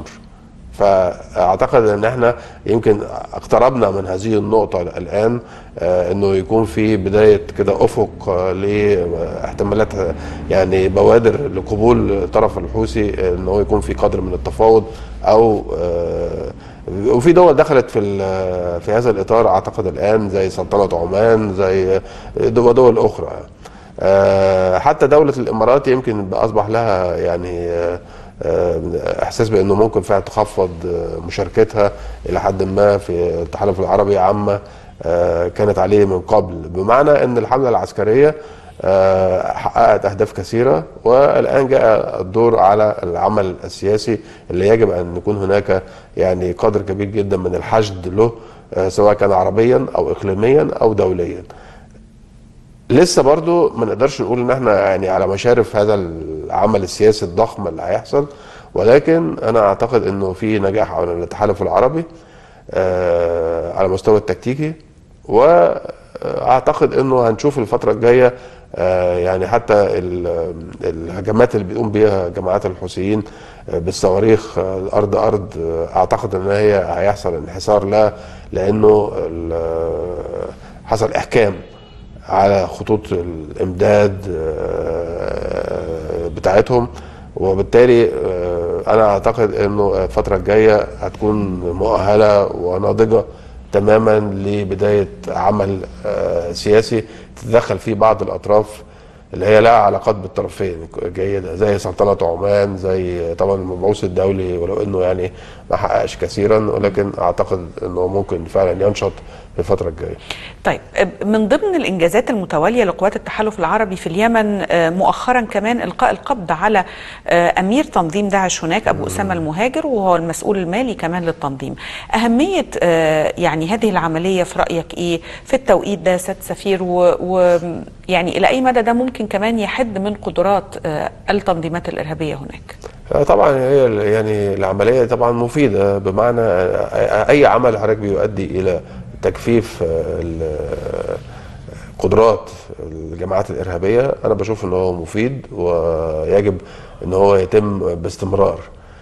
فاعتقد ان احنا يمكن اقتربنا من هذه النقطه الان آه، انه يكون في بدايه كده افق آه، لاحتمالات آه، يعني بوادر لقبول الطرف الحوثي ان هو يكون في قدر من التفاوض او آه، وفي دول دخلت في ال- في هذا الاطار اعتقد الان زي سلطنه عمان زي دول دول اخرى آه، حتى دولة الإمارات يمكن أصبح لها يعني آه، آه، إحساس بأنه ممكن فعلا تخفض آه، مشاركتها إلى حد ما في التحالف العربي عامة آه، كانت عليه من قبل بمعنى أن الحملة العسكرية آه، حققت أهداف كثيرة والآن جاء الدور على العمل السياسي اللي يجب أن يكون هناك يعني قدر كبير جدا من الحشد له آه، سواء كان عربيا أو إقليميا أو دوليا لسه برضو ما نقدرش نقول ان احنا يعني على مشارف هذا العمل السياسي الضخم اللي هيحصل ولكن انا اعتقد انه في نجاح على التحالف العربي آه، على المستوى التكتيكي واعتقد انه هنشوف الفتره الجايه آه، يعني حتى ال- الهجمات اللي بيقوم بيها جماعات الحوثيين آه، بالصواريخ آه، الارض ارض آه، اعتقد ان هي هيحصل انحسار لها لانه ال- حصل احكام على خطوط الامداد آه، بتاعتهم وبالتالي آه، انا اعتقد انه الفتره الجايه هتكون مؤهله وناضجه تماما لبدايه عمل آه، سياسي تتدخل فيه بعض الاطراف اللي هي لها علاقات بالطرفين جيده زي سلطنه عمان زي طبعا المبعوث الدولي ولو انه يعني ما حققش كثيرا ولكن اعتقد انه ممكن فعلا ينشط في الفتره الجايه. طيب من ضمن الانجازات المتواليه لقوات التحالف العربي في اليمن آه، مؤخرا كمان القاء القبض على آه، امير تنظيم داعش هناك ابو اسامه المهاجر وهو المسؤول المالي كمان للتنظيم. اهميه آه، يعني هذه العمليه في رايك ايه في التوقيت ده سياده سفير ويعني الى اي مدى ده ممكن كمان يحد من قدرات آه، التنظيمات الارهابيه هناك؟ آه، طبعا هي ال- يعني العمليه طبعا مفيده بمعنى آه، اي عمل حضرتك بيؤدي الى تجفيف آه، ال- قدرات الجماعات الارهابيه انا بشوف ان هو مفيد ويجب ان هو يتم باستمرار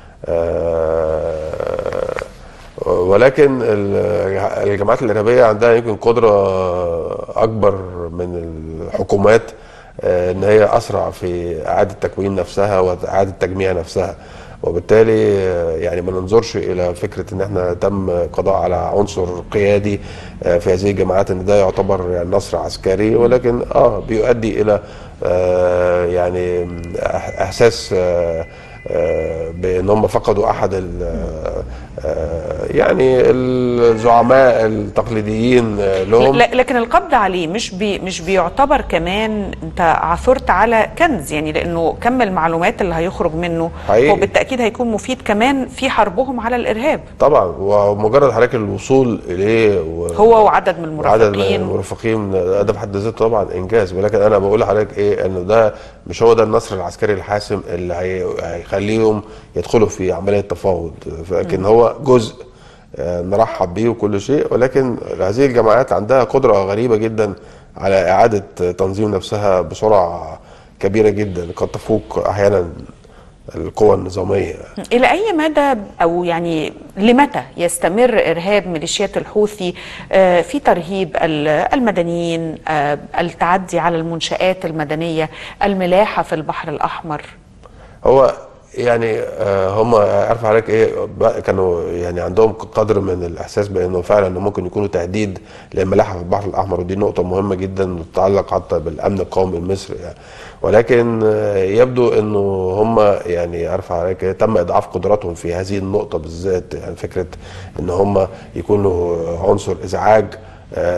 آه، ولكن ال- الجماعات الارهابيه عندها يمكن قدره اكبر من الحكومات آه، ان هي اسرع في اعاده تكوين نفسها واعاده تجميع نفسها وبالتالي آه، يعني ما ننظرش الى فكره ان احنا تم قضاء على عنصر قيادي آه، في هذه الجماعات ان ده يعتبر يعني نصر عسكري ولكن اه بيؤدي الى آه، يعني إح- احساس آه، آه، بان هم فقدوا احد ال- آه، يعني الزعماء التقليديين آه، لهم ل- لكن القبض عليه مش بي مش بيعتبر كمان انت عثرت على كنز يعني لانه كم المعلومات اللي هيخرج منه حقيقي. هو بالتاكيد هيكون مفيد كمان في حربهم على الارهاب طبعا ومجرد حضرتك الوصول اليه و... هو وعدد من عدد من المرافقين المرافقين ده في حد ذاته طبعا انجاز ولكن انا بقول لحضرتك ايه انه ده مش هو ده النصر العسكري الحاسم اللي هي- هيخليهم يدخلوا في عمليه تفاوض لكن هو جزء آه، نرحب بيه وكل شيء ولكن هذه الجماعات عندها قدره غريبه جدا على اعاده تنظيم نفسها بسرعه كبيره جدا قد تفوق احيانا القوى النظاميه الى اي مدى او يعني لمتى يستمر ارهاب ميليشيات الحوثي آه، في ترهيب ال- المدنيين آه، التعدي على المنشات المدنيه الملاحه في البحر الاحمر هو يعني آه، هم عارف حضرتك ايه بقى كانوا يعني عندهم قدر من الاحساس بانه فعلا انه ممكن يكونوا تهديد للملاحه في البحر الاحمر ودي نقطه مهمه جدا تتعلق حتى بالامن القومي المصري يعني ولكن آه، يبدو انه هم يعني عارف حضرتك إيه، تم اضعاف قدراتهم في هذه النقطه بالذات يعني فكره ان هم يكونوا عنصر ازعاج آه،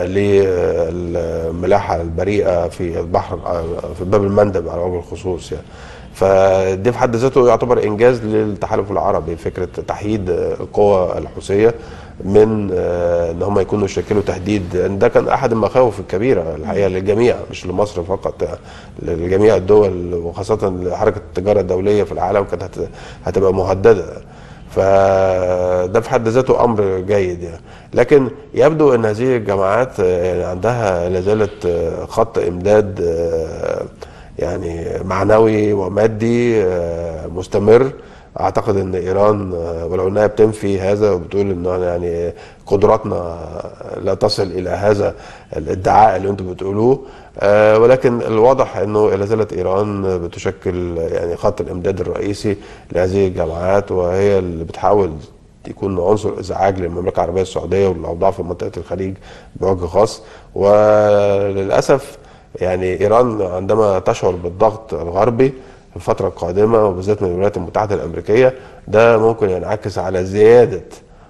للملاحه البريئه في البحر آه، في باب المندب على وجه الخصوص يعني فدي في حد ذاته يعتبر انجاز للتحالف العربي فكره تحييد القوى الحوثيه من آه، ان هم يكونوا يشكلوا تهديد لان ده كان احد المخاوف الكبيره الحقيقه للجميع مش لمصر فقط يعني لجميع الدول وخاصه حركه التجاره الدوليه في العالم كانت هت- هتبقى مهدده فده في حد ذاته امر جيد يعني لكن يبدو ان هذه الجماعات آه، يعني عندها لا زالت آه، خط امداد آه، يعني معنوي ومادي آه، مستمر اعتقد ان ايران آه، ولو انها بتنفي هذا وبتقول ان يعني قدراتنا لا تصل الى هذا الادعاء اللي انتم بتقولوه آه، ولكن الواضح انه لا زالت ايران بتشكل يعني خط الامداد الرئيسي لهذه الجماعات وهي اللي بتحاول يكون عنصر ازعاج للمملكه العربيه السعوديه والاوضاع في منطقه الخليج بوجه خاص وللاسف يعني ايران عندما تشعر بالضغط الغربي في الفتره القادمه وبالذات من الولايات المتحده الامريكيه ده ممكن ينعكس على زياده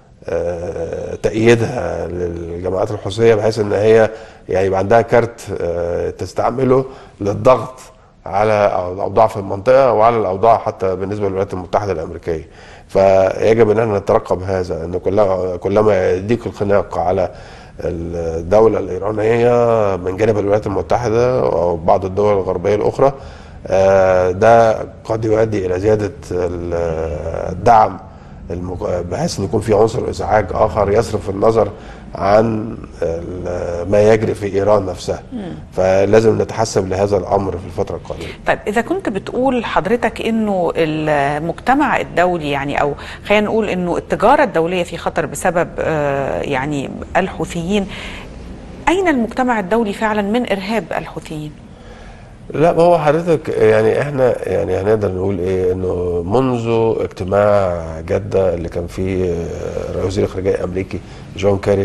آه، تأييدها للجماعات الحوثيه بحيث ان هي يعني يبقى عندها كارت آه، تستعمله للضغط على الاوضاع في المنطقه وعلى الاوضاع حتى بالنسبه للولايات المتحده الامريكيه فيجب ان احنا نترقب هذا ان كلما كلما يضيق الخناق على الدوله الايرانيه من جانب الولايات المتحده او بعض الدول الغربيه الاخرى آه، ده قد يؤدي الى زياده ال- الدعم المج- بحيث ان يكون في عنصر ازعاج اخر يصرف النظر عن ال- ما يجري في ايران نفسها فلازم نتحسب لهذا الامر في الفتره القادمه طيب اذا كنت بتقول حضرتك انه المجتمع الدولي يعني او خلينا نقول انه التجاره الدوليه في خطر بسبب آه، يعني الحوثيين اين المجتمع الدولي فعلا من ارهاب الحوثيين لا ما هو حضرتك يعني احنا يعني هنقدر نقول ايه انه منذ اجتماع جده اللي كان فيه آه، وزير الخارجيه الامريكي جون كاري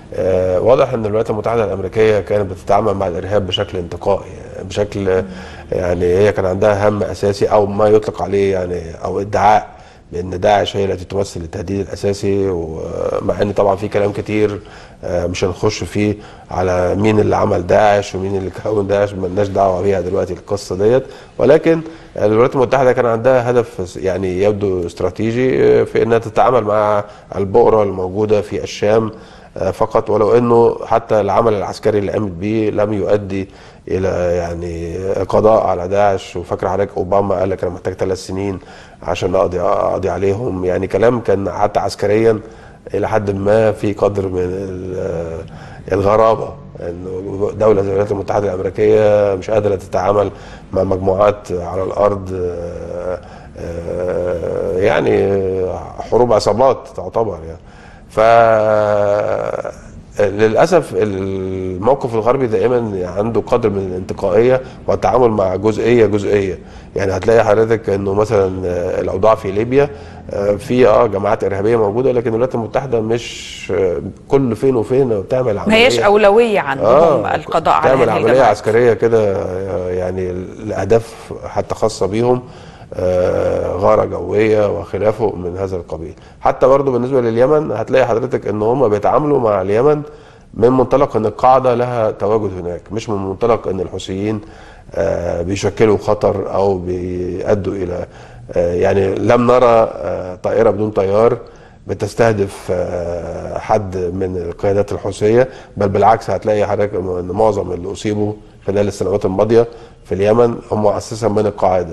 آه، واضح ان الولايات المتحده الامريكيه كانت بتتعامل مع الارهاب بشكل انتقائي بشكل يعني هي كان عندها هم اساسي او ما يطلق عليه يعني او ادعاء بان داعش هي التي تمثل التهديد الاساسي ومع ان طبعا في كلام كتير آه، مش هنخش فيه على مين اللي عمل داعش ومين اللي كون داعش ملناش دعوه بيها دلوقتي القصه ديت ولكن الولايات المتحده كان عندها هدف يعني يبدو استراتيجي آه، في انها تتعامل مع البؤره الموجوده في الشام آه، فقط ولو انه حتى العمل العسكري اللي قامت به لم يؤدي الى يعني قضاء على داعش وفاكر حضرتك اوباما قال لك انا محتاج ثلاث سنين عشان اقضي اقضي عليهم يعني كلام كان حتى عسكريا الى حد ما في قدر من ال- الغرابه انه دوله زي الولايات المتحده الامريكيه مش قادره تتعامل مع مجموعات على الارض آه، آه، يعني حروب عصابات تعتبر يعني ف للاسف الموقف الغربي دائما عنده قدر من الانتقائيه والتعامل مع جزئيه جزئيه يعني هتلاقي حضرتك انه مثلا الاوضاع في ليبيا آه، في اه جماعات ارهابيه موجوده لكن الولايات المتحده مش آه، كل فين وفين بتعمل ما عمليه هيش اولويه عندهم القضاء على تعمل هذه عمليه الجماعات عسكريه كده آه، يعني لاهداف حتى خاصه بيهم آه، غاره جويه وخلافه من هذا القبيل حتى برضو بالنسبه لليمن هتلاقي حضرتك ان هم بيتعاملوا مع اليمن من منطلق ان القاعده لها تواجد هناك مش من منطلق ان الحوثيين آه، بيشكلوا خطر او بيؤدوا الى آه، يعني لم نرى آه، طائره بدون طيار بتستهدف آه، حد من القيادات الحوثيه بل بالعكس هتلاقي حضرتك ان معظم اللي اصيبوا خلال السنوات الماضيه في اليمن هم اساسا من القاعده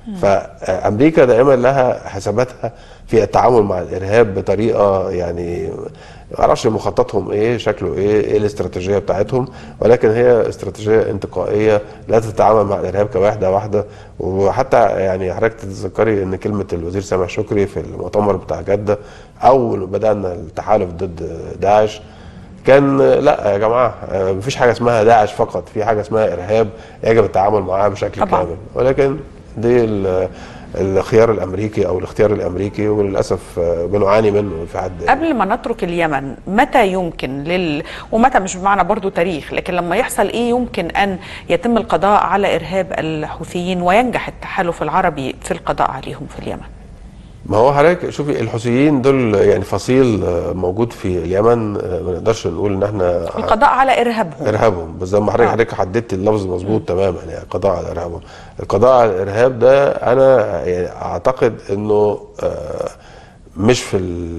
فامريكا دائما لها حساباتها في التعامل مع الارهاب بطريقه يعني ما اعرفش مخططهم ايه شكله ايه ايه الاستراتيجيه بتاعتهم ولكن هي استراتيجيه انتقائيه لا تتعامل مع الارهاب كواحده واحده وحتى يعني حضرتك تتذكري ان كلمه الوزير سامح شكري في المؤتمر بتاع جده اول بدانا التحالف ضد داعش كان لا يا جماعه آه، مفيش حاجه اسمها داعش فقط في حاجه اسمها ارهاب يجب التعامل معاه بشكل طبعاً. كامل ولكن دي ال- الخيار الامريكي او الاختيار الامريكي وللاسف آه، بنعاني منه في حد قبل ما نترك اليمن متى يمكن لل ومتى مش بمعنى برضو تاريخ لكن لما يحصل ايه يمكن ان يتم القضاء على ارهاب الحوثيين وينجح التحالف العربي في القضاء عليهم في اليمن ما هو حضرتك شوفي الحوثيين دول يعني فصيل آه، موجود في اليمن آه، ما نقدرش نقول ان احنا القضاء على ارهابهم ارهابهم بس زي ما حضرتك آه. حضرتك حددت اللفظ مظبوط تماما يعني قضاء على ارهابهم القضاء على الارهاب ده انا يعني اعتقد انه آه، مش في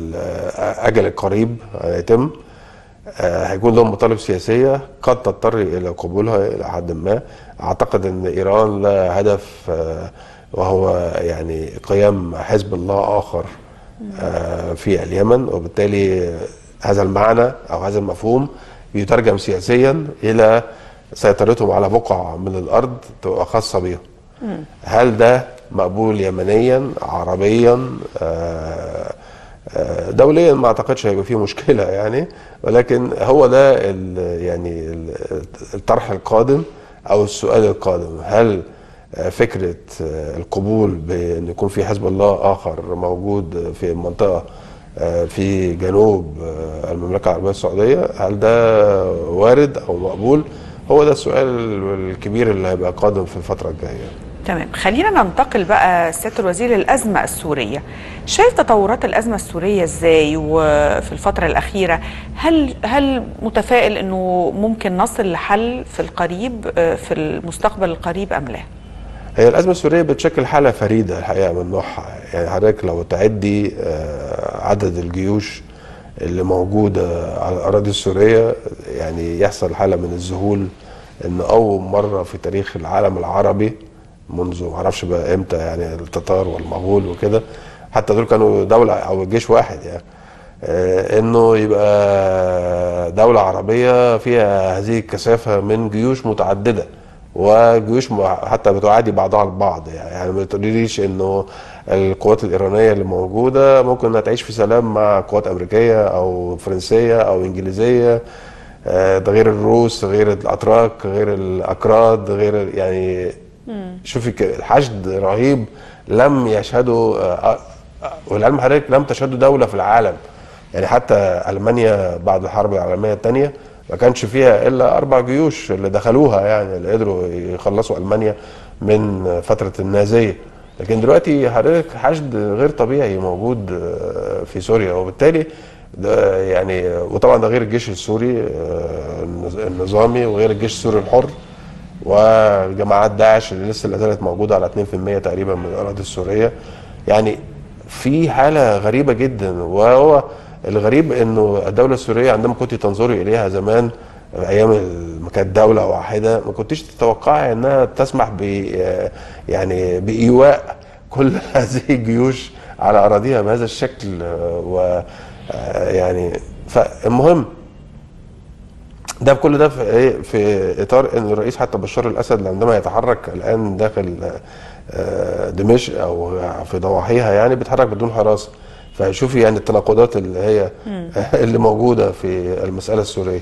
الاجل القريب هيتم آه، هيكون لهم مطالب سياسيه قد تضطر الى قبولها الى حد ما اعتقد ان ايران لها هدف آه، وهو يعني قيام حزب الله اخر آه، في اليمن وبالتالي هذا المعنى او هذا المفهوم بيترجم سياسيا الى سيطرتهم على بقعه من الارض تبقى خاصه بيهم هل ده مقبول يمنيا عربيا آه، آه، دوليا ما اعتقدش هيبقى فيه مشكله يعني ولكن هو ده ال- يعني ال- الطرح القادم او السؤال القادم هل آه، فكره آه، القبول بان يكون في حزب الله اخر موجود في منطقه آه، في جنوب آه، المملكه العربيه السعوديه هل ده وارد او مقبول هو ده السؤال الكبير اللي هيبقى قادم في الفتره الجايه تمام خلينا ننتقل بقى سياده الوزير للازمه السوريه شايف تطورات الازمه السوريه ازاي وفي الفتره الاخيره هل هل متفائل انه ممكن نصل لحل في القريب آه، في المستقبل القريب ام لا هي الأزمة السورية بتشكل حالة فريدة الحقيقة من نوعها يعني حضرتك لو تعدي آه، عدد الجيوش اللي موجودة على الأراضي السورية يعني يحصل حالة من الذهول إن أول مرة في تاريخ العالم العربي منذ معرفش بقى إمتى يعني التتار والمغول وكده حتى دول كانوا دولة أو جيش واحد يعني آه، انه يبقى دولة عربية فيها هذه الكثافة من جيوش متعددة وجيوش م- حتى بتعادي بعضها البعض يعني, يعني ما تقوليليش انه القوات الايرانيه اللي موجوده ممكن انها تعيش في سلام مع قوات امريكيه او فرنسيه او انجليزيه آه، ده غير الروس غير الاتراك غير الاكراد غير يعني شوفي ك- الحشد رهيب لم يشهده آه، آه، والعلم حضرتك لم تشهده دوله في العالم يعني حتى المانيا بعد الحرب العالميه الثانيه ما كانش فيها الا اربع جيوش اللي دخلوها يعني اللي قدروا يخلصوا المانيا من فتره النازيه لكن دلوقتي حضرتك حشد غير طبيعي موجود آه، في سوريا وبالتالي ده يعني وطبعا ده غير الجيش السوري آه، النظامي وغير الجيش السوري الحر والجماعات داعش اللي لسه لا زالت موجوده على 2% تقريبا من الاراضي السوريه يعني في حاله غريبه جدا وهو الغريب انه الدوله السوريه عندما كنت تنظري اليها زمان ايام ما كانت دوله واحده ما كنتش تتوقعي انها تسمح ب يعني بايواء كل هذه الجيوش على اراضيها بهذا الشكل و يعني فالمهم ده كل ده في ايه في اطار ان الرئيس حتى بشار الاسد عندما يتحرك الان داخل آه، دمشق او في ضواحيها يعني بيتحرك بدون حراسه فشوفي يعني التناقضات اللي هي اللي موجوده في المساله السوريه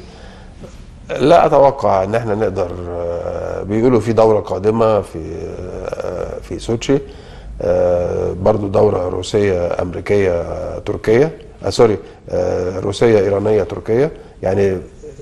لا اتوقع ان احنا نقدر آه، بيقولوا في دوره قادمه في آه، في سوتشي آه، برضو دوره روسيه امريكيه آه، تركيه آه سوري آه روسيه ايرانيه تركيه يعني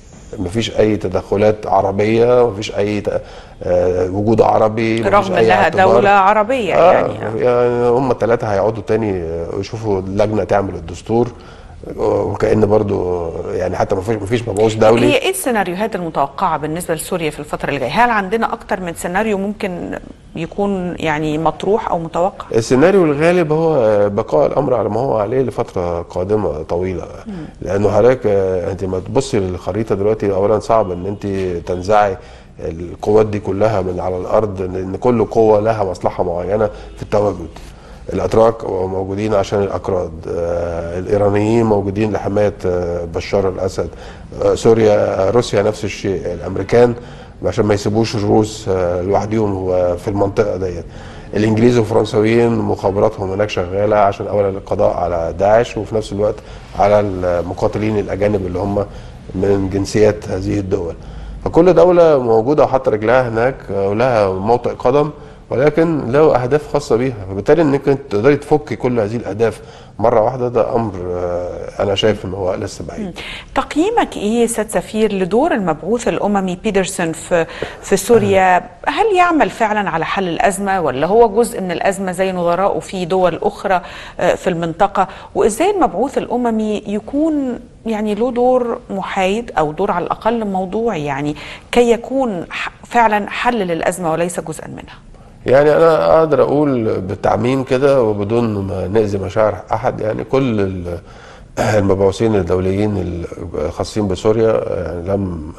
مفيش اي تدخلات عربيه مفيش اي ت- آه وجود عربي مفيش رغم أي انها اعتبار. دوله عربيه آه يعني يعني هم الثلاثه هيقعدوا تاني آه، يشوفوا اللجنه تعمل الدستور آه، وكأن برضو يعني حتى مفيش مفيش مبعوث دولي هي ايه السيناريوهات المتوقعه بالنسبه لسوريا في الفتره اللي جايه؟ هل عندنا اكتر من سيناريو ممكن يكون يعني مطروح او متوقع؟ السيناريو الغالب هو بقاء الامر على ما هو عليه لفتره قادمه طويله لانه حضرتك آه، انت ما تبصي للخريطه دلوقتي اولا صعب ان انت تنزعي القوات دي كلها من على الارض لان كل قوه لها مصلحه معينه في التواجد الاتراك موجودين عشان الاكراد آه، الايرانيين موجودين لحمايه آه، بشار الاسد آه، سوريا روسيا نفس الشيء الامريكان عشان ما يسيبوش الروس آه، لوحدهم هو في المنطقه ديت الانجليز والفرنساويين مخابراتهم هناك شغاله عشان اولا القضاء على داعش وفي نفس الوقت على المقاتلين الاجانب اللي هم من جنسيات هذه الدول فكل دوله موجوده وحاطه رجلها هناك آه، ولها موطئ قدم ولكن له اهداف خاصه بيها فبالتالي انك انت تقدري تفكي كل هذه الاهداف مره واحده ده امر آه، انا شايف ان هو لسه بعيد تقييمك ايه سيد سفير لدور المبعوث الاممي بيترسون في في سوريا؟ هل يعمل فعلا على حل الازمه ولا هو جزء من الازمه زي نظرائه في دول اخرى آه، في المنطقه؟ وازاي المبعوث الاممي يكون يعني له دور محايد او دور على الاقل موضوعي يعني كي يكون ح- فعلا حل للازمه وليس جزءا منها؟ يعني انا اقدر اقول بالتعميم كده وبدون ما نأذي مشاعر احد يعني كل ال- المبعوثين الدوليين الخاصين بسوريا يعني لم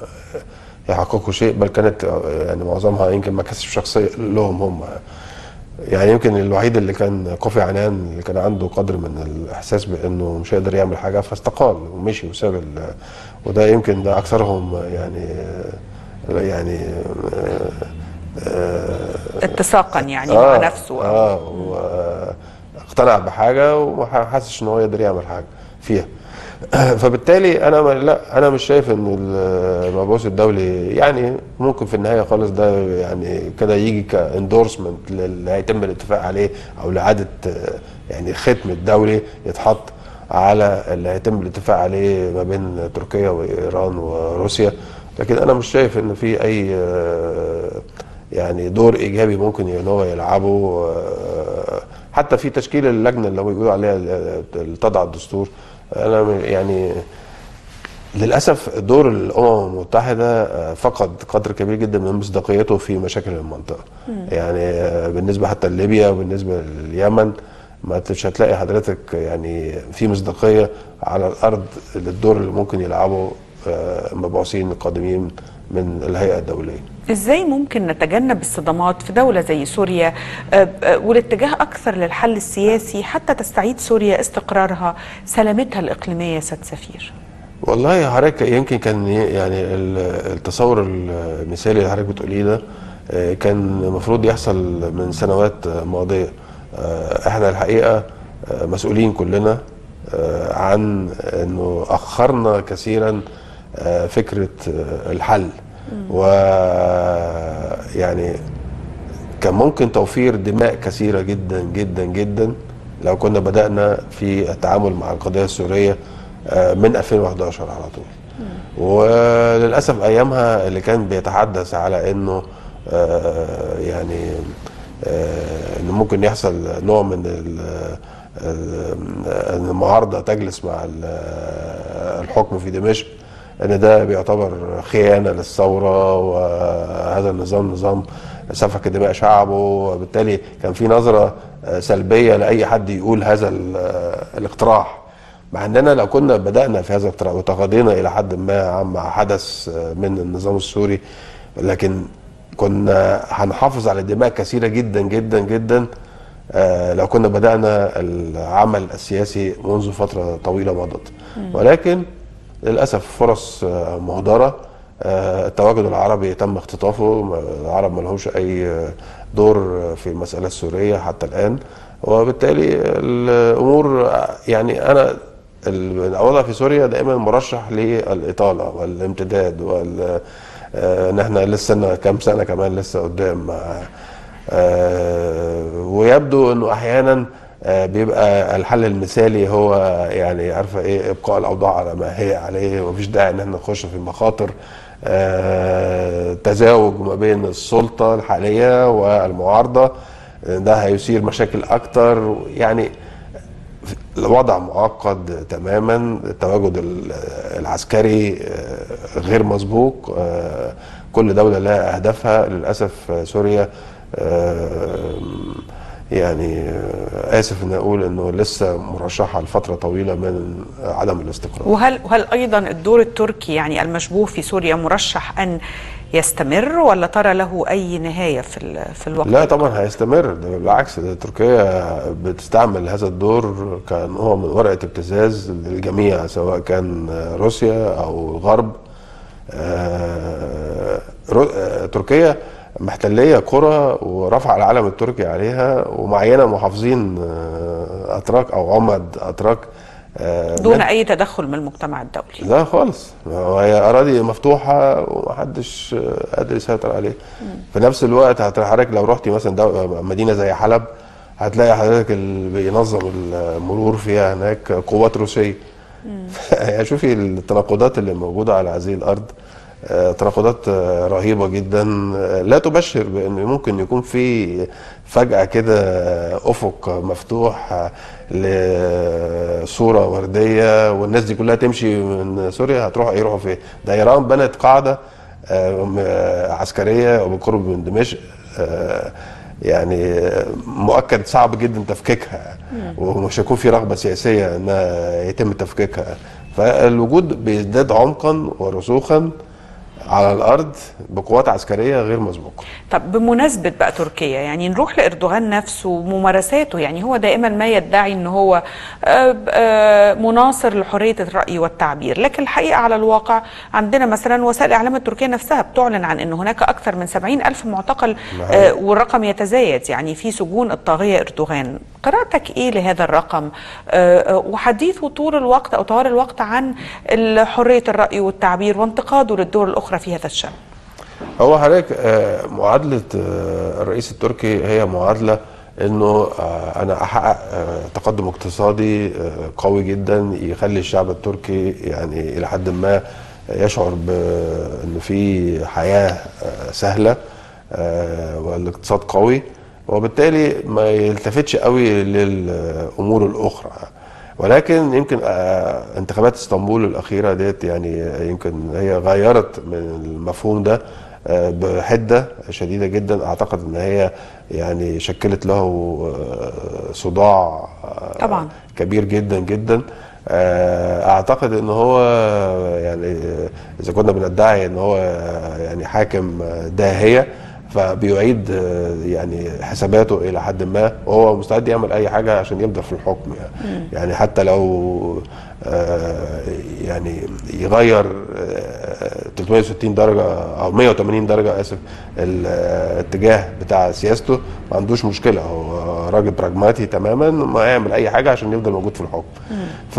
يحققوا شيء بل كانت يعني معظمها يمكن مكاسب شخصيه لهم هم يعني يمكن الوحيد اللي كان كوفي عنان اللي كان عنده قدر من الاحساس بانه مش هيقدر يعمل حاجه فاستقال ومشي وساب ال- وده يمكن ده اكثرهم يعني يعني اتساقا يعني آه مع نفسه أو اه واقتنع بحاجه وما حاسش ان هو يقدر يعمل حاجه فيها فبالتالي انا ما لا انا مش شايف ان المبعوث الدولي يعني ممكن في النهايه خالص ده يعني كده يجي كاندورسمنت اللي هيتم الاتفاق عليه او لاعاده آه، يعني ختم الدولي يتحط على اللي هيتم الاتفاق عليه ما بين تركيا وايران وروسيا لكن انا مش شايف ان في اي آه، يعني دور ايجابي ممكن ان هو يلعبه آه، حتى في تشكيل اللجنه اللي هو بيقولوا عليها اللي تضع الدستور انا م- يعني للاسف دور الامم المتحده آه، فقد قدر كبير جدا من مصداقيته في مشاكل المنطقه يعني آه، بالنسبه حتى لليبيا وبالنسبه لليمن ما مش هتلاقي حضرتك يعني في مصداقيه على الارض للدور اللي ممكن يلعبه آه، المبعوثين القادمين من الهيئه الدوليه ازاي ممكن نتجنب الصدمات في دولة زي سوريا آه، آه، والاتجاه أكثر للحل السياسي حتى تستعيد سوريا استقرارها سلامتها الإقليمية سيد سفير والله حضرتك يمكن كان ي- يعني ال- التصور المثالي اللي حضرتك بتقوليه ده آه، كان المفروض يحصل من سنوات آه، ماضيه آه، احنا الحقيقه آه، مسؤولين كلنا آه، عن انه اخرنا كثيرا آه، فكره آه، الحل و يعني كان ممكن توفير دماء كثيرة جدا جدا جدا لو كنا بدأنا في التعامل مع القضية السورية آه، من 2011 على طول وللاسف ايامها اللي كان بيتحدث على انه آه، يعني آه، انه ممكن يحصل نوع من ال- ال- ان المعارضه تجلس مع ال- الحكم في دمشق ان ده بيعتبر خيانه للثوره وهذا النظام نظام سفك دماء شعبه وبالتالي كان في نظره آه، سلبيه لاي حد يقول هذا ال- الاقتراح مع اننا لو كنا بدانا في هذا الاقتراح وتغاضينا الى حد ما عما حدث من النظام السوري لكن كنا هنحافظ على دماء كثيره جدا جدا جدا آه، لو كنا بدانا العمل السياسي منذ فتره طويله مضت ولكن للاسف فرص آه، مهدره آه، التواجد العربي تم اختطافه ما- العرب ما لهمش اي دور في المساله السوريه حتى الان وبالتالي الامور يعني انا الوضع في سوريا دائما مرشح للاطاله والامتداد وال آه، ان احنا لسه لنا كام سنه كمان لسه قدام آه، آه، ويبدو انه احيانا آه، بيبقى الحل المثالي هو يعني عارفه ايه ابقاء الاوضاع على ما هي عليه ومفيش داعي ان احنا نخش في مخاطر آه، تزاوج ما بين السلطه الحاليه والمعارضه ده هيثير مشاكل اكتر يعني الوضع معقد تماما التواجد ال- العسكري آه، غير مسبوق آه، كل دولة لها أهدافها للأسف آه، سوريا آه، يعني آه، آسف أن أقول أنه لسه مرشحة لفترة طويلة من عدم الاستقرار وهل وهل ايضا الدور التركي يعني المشبوه في سوريا مرشح ان يستمر ولا ترى له اي نهايه في ال- في الوقت لا طبعا هيستمر ده بالعكس ده تركيا بتستعمل هذا الدور كنوع من ورقه ابتزاز للجميع سواء كان روسيا او الغرب آه، رو- آه، تركيا محتليه قرى ورفع العلم التركي عليها ومعينه محافظين آه، اتراك او عمد اتراك آه، دون اي تدخل من المجتمع الدولي لا خالص هي اراضي مفتوحه ومحدش قادر يسيطر عليها في نفس الوقت هت- حضرتك لو رحتي مثلا دو- مدينه زي حلب هتلاقي حضرتك اللي بينظم المرور فيها هناك قوات روسيه يعني شوفي التناقضات اللي موجوده على هذه الارض آه، تناقضات آه، رهيبه جدا آه، لا تبشر بان ممكن يكون في فجاه كده افق مفتوح آه، لصوره ورديه والناس دي كلها تمشي من سوريا هتروح يروحوا فين؟ ده ايران بنت قاعده آه، م- آه، عسكريه وبالقرب من دمشق آه، يعني آه، مؤكد صعب جدا تفكيكها ومش هيكون في رغبه سياسيه انها يتم تفكيكها فالوجود بيزداد عمقا ورسوخا على الارض بقوات عسكريه غير مسبوقه طب بمناسبة بقى تركيا يعني نروح لإردوغان نفسه وممارساته يعني هو دائما ما يدعي أنه هو آه، آه، مناصر لحرية الرأي والتعبير لكن الحقيقة على الواقع عندنا مثلا وسائل الإعلام التركية نفسها بتعلن عن أنه هناك أكثر من 70 ألف معتقل آه، والرقم يتزايد يعني في سجون الطاغية إردوغان قراءتك إيه لهذا الرقم آه، آه، وحديثه طول الوقت أو طوال الوقت عن حرية الرأي والتعبير وانتقاده للدول الأخرى في هذا الشأن هو حضرتك آه، معادله آه، الرئيس التركي هي معادله انه آه، انا احقق آه، تقدم اقتصادي آه، قوي جدا يخلي الشعب التركي يعني الى حد ما يشعر بان في حياه آه، سهله آه، والاقتصاد قوي وبالتالي ما يلتفتش قوي للامور الاخرى ولكن يمكن آه، انتخابات اسطنبول الاخيره ديت يعني يمكن هي غيرت من المفهوم ده آه، بحده شديده جدا اعتقد ان هي يعني شكلت له آه، صداع آه، طبعاً. كبير جدا جدا آه، اعتقد ان هو يعني اذا كنا بندعي ان هو يعني حاكم داهيه فبيعيد آه، يعني حساباته الى حد ما وهو مستعد يعمل اي حاجه عشان يفضل في الحكم يعني, يعني حتى لو آه، يعني يغير آه، 360 درجه او 180 درجه اسف الاتجاه بتاع سياسته ما عندوش مشكله هو راجل براجماتي تماما ما يعمل اي حاجه عشان يفضل موجود في الحكم ف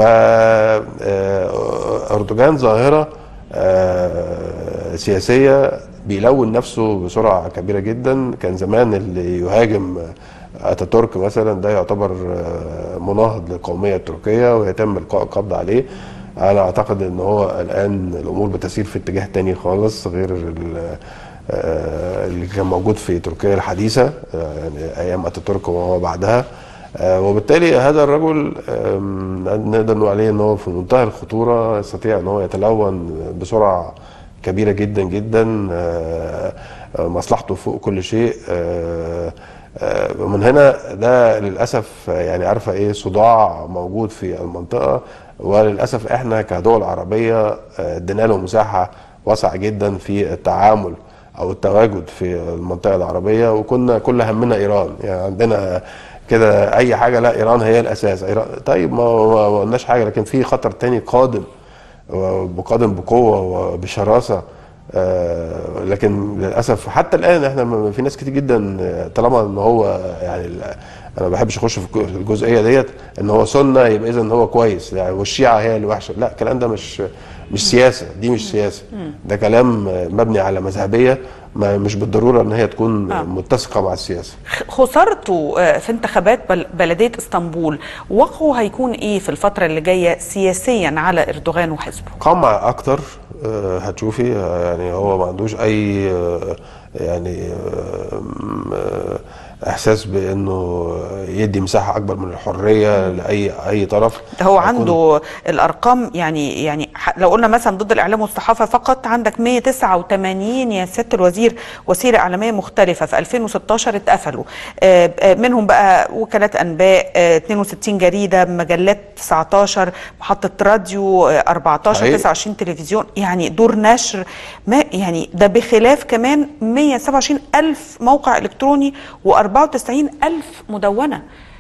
آه، اردوغان ظاهره آه، سياسيه بيلون نفسه بسرعه كبيره جدا كان زمان اللي يهاجم اتاتورك مثلا ده يعتبر آه، مناهض للقوميه التركيه ويتم القاء القبض عليه انا اعتقد ان هو الان الامور بتسير في اتجاه تاني خالص غير ال- آه، اللي كان موجود في تركيا الحديثه آه، يعني ايام اتاتورك وما بعدها آه، وبالتالي هذا الرجل آم، نقدر نقول عليه ان هو في منتهى الخطوره يستطيع ان هو يتلون بسرعه كبيره جدا جدا آه، آه، مصلحته فوق كل شيء آه، آه، من هنا ده للاسف يعني عارفه ايه صداع موجود في المنطقه وللاسف احنا كدول عربيه آه، ادينا له مساحه واسعه جدا في التعامل او التواجد في المنطقه العربيه وكنا كل همنا ايران يعني عندنا كده اي حاجه لا ايران هي الاساس إيران طيب ما ما- ما قلناش حاجه لكن في خطر تاني قادم وقادم بقوه وبشراسه آه، لكن للاسف حتى الان احنا م- في ناس كتير جدا آه، طالما ان هو يعني ال- انا ما بحبش اخش في الج- في الجزئيه ديت ان هو سنه يبقى اذا هو كويس يعني والشيعه هي اللي وحشه لا الكلام ده مش مش سياسه دي مش سياسه ده كلام آه، مبني على مذهبيه ما مش بالضروره ان هي تكون آه. متسقه مع السياسه خسارته آه، في انتخابات بل- بلديه اسطنبول وقعه هيكون ايه في الفتره اللي جايه سياسيا على اردوغان وحزبه قمع اكتر آه، هتشوفي آه، يعني هو ما عندوش اي آه، يعني آه، م- آه، احساس بانه يدي مساحه اكبر من الحريه لاي اي طرف ده هو هيكون- عنده الارقام يعني يعني ح- لو قلنا مثلا ضد الاعلام والصحافه فقط عندك 189 يا سياده الوزير وسيله اعلاميه مختلفه في 2016 اتقفلوا آه، آه، منهم بقى وكالات انباء آه، 62 جريده مجلات 19 محطه راديو آه، 14 صحيح. 29 تلفزيون يعني دور نشر ما يعني ده بخلاف كمان 127 الف موقع الكتروني و94 الف مدونه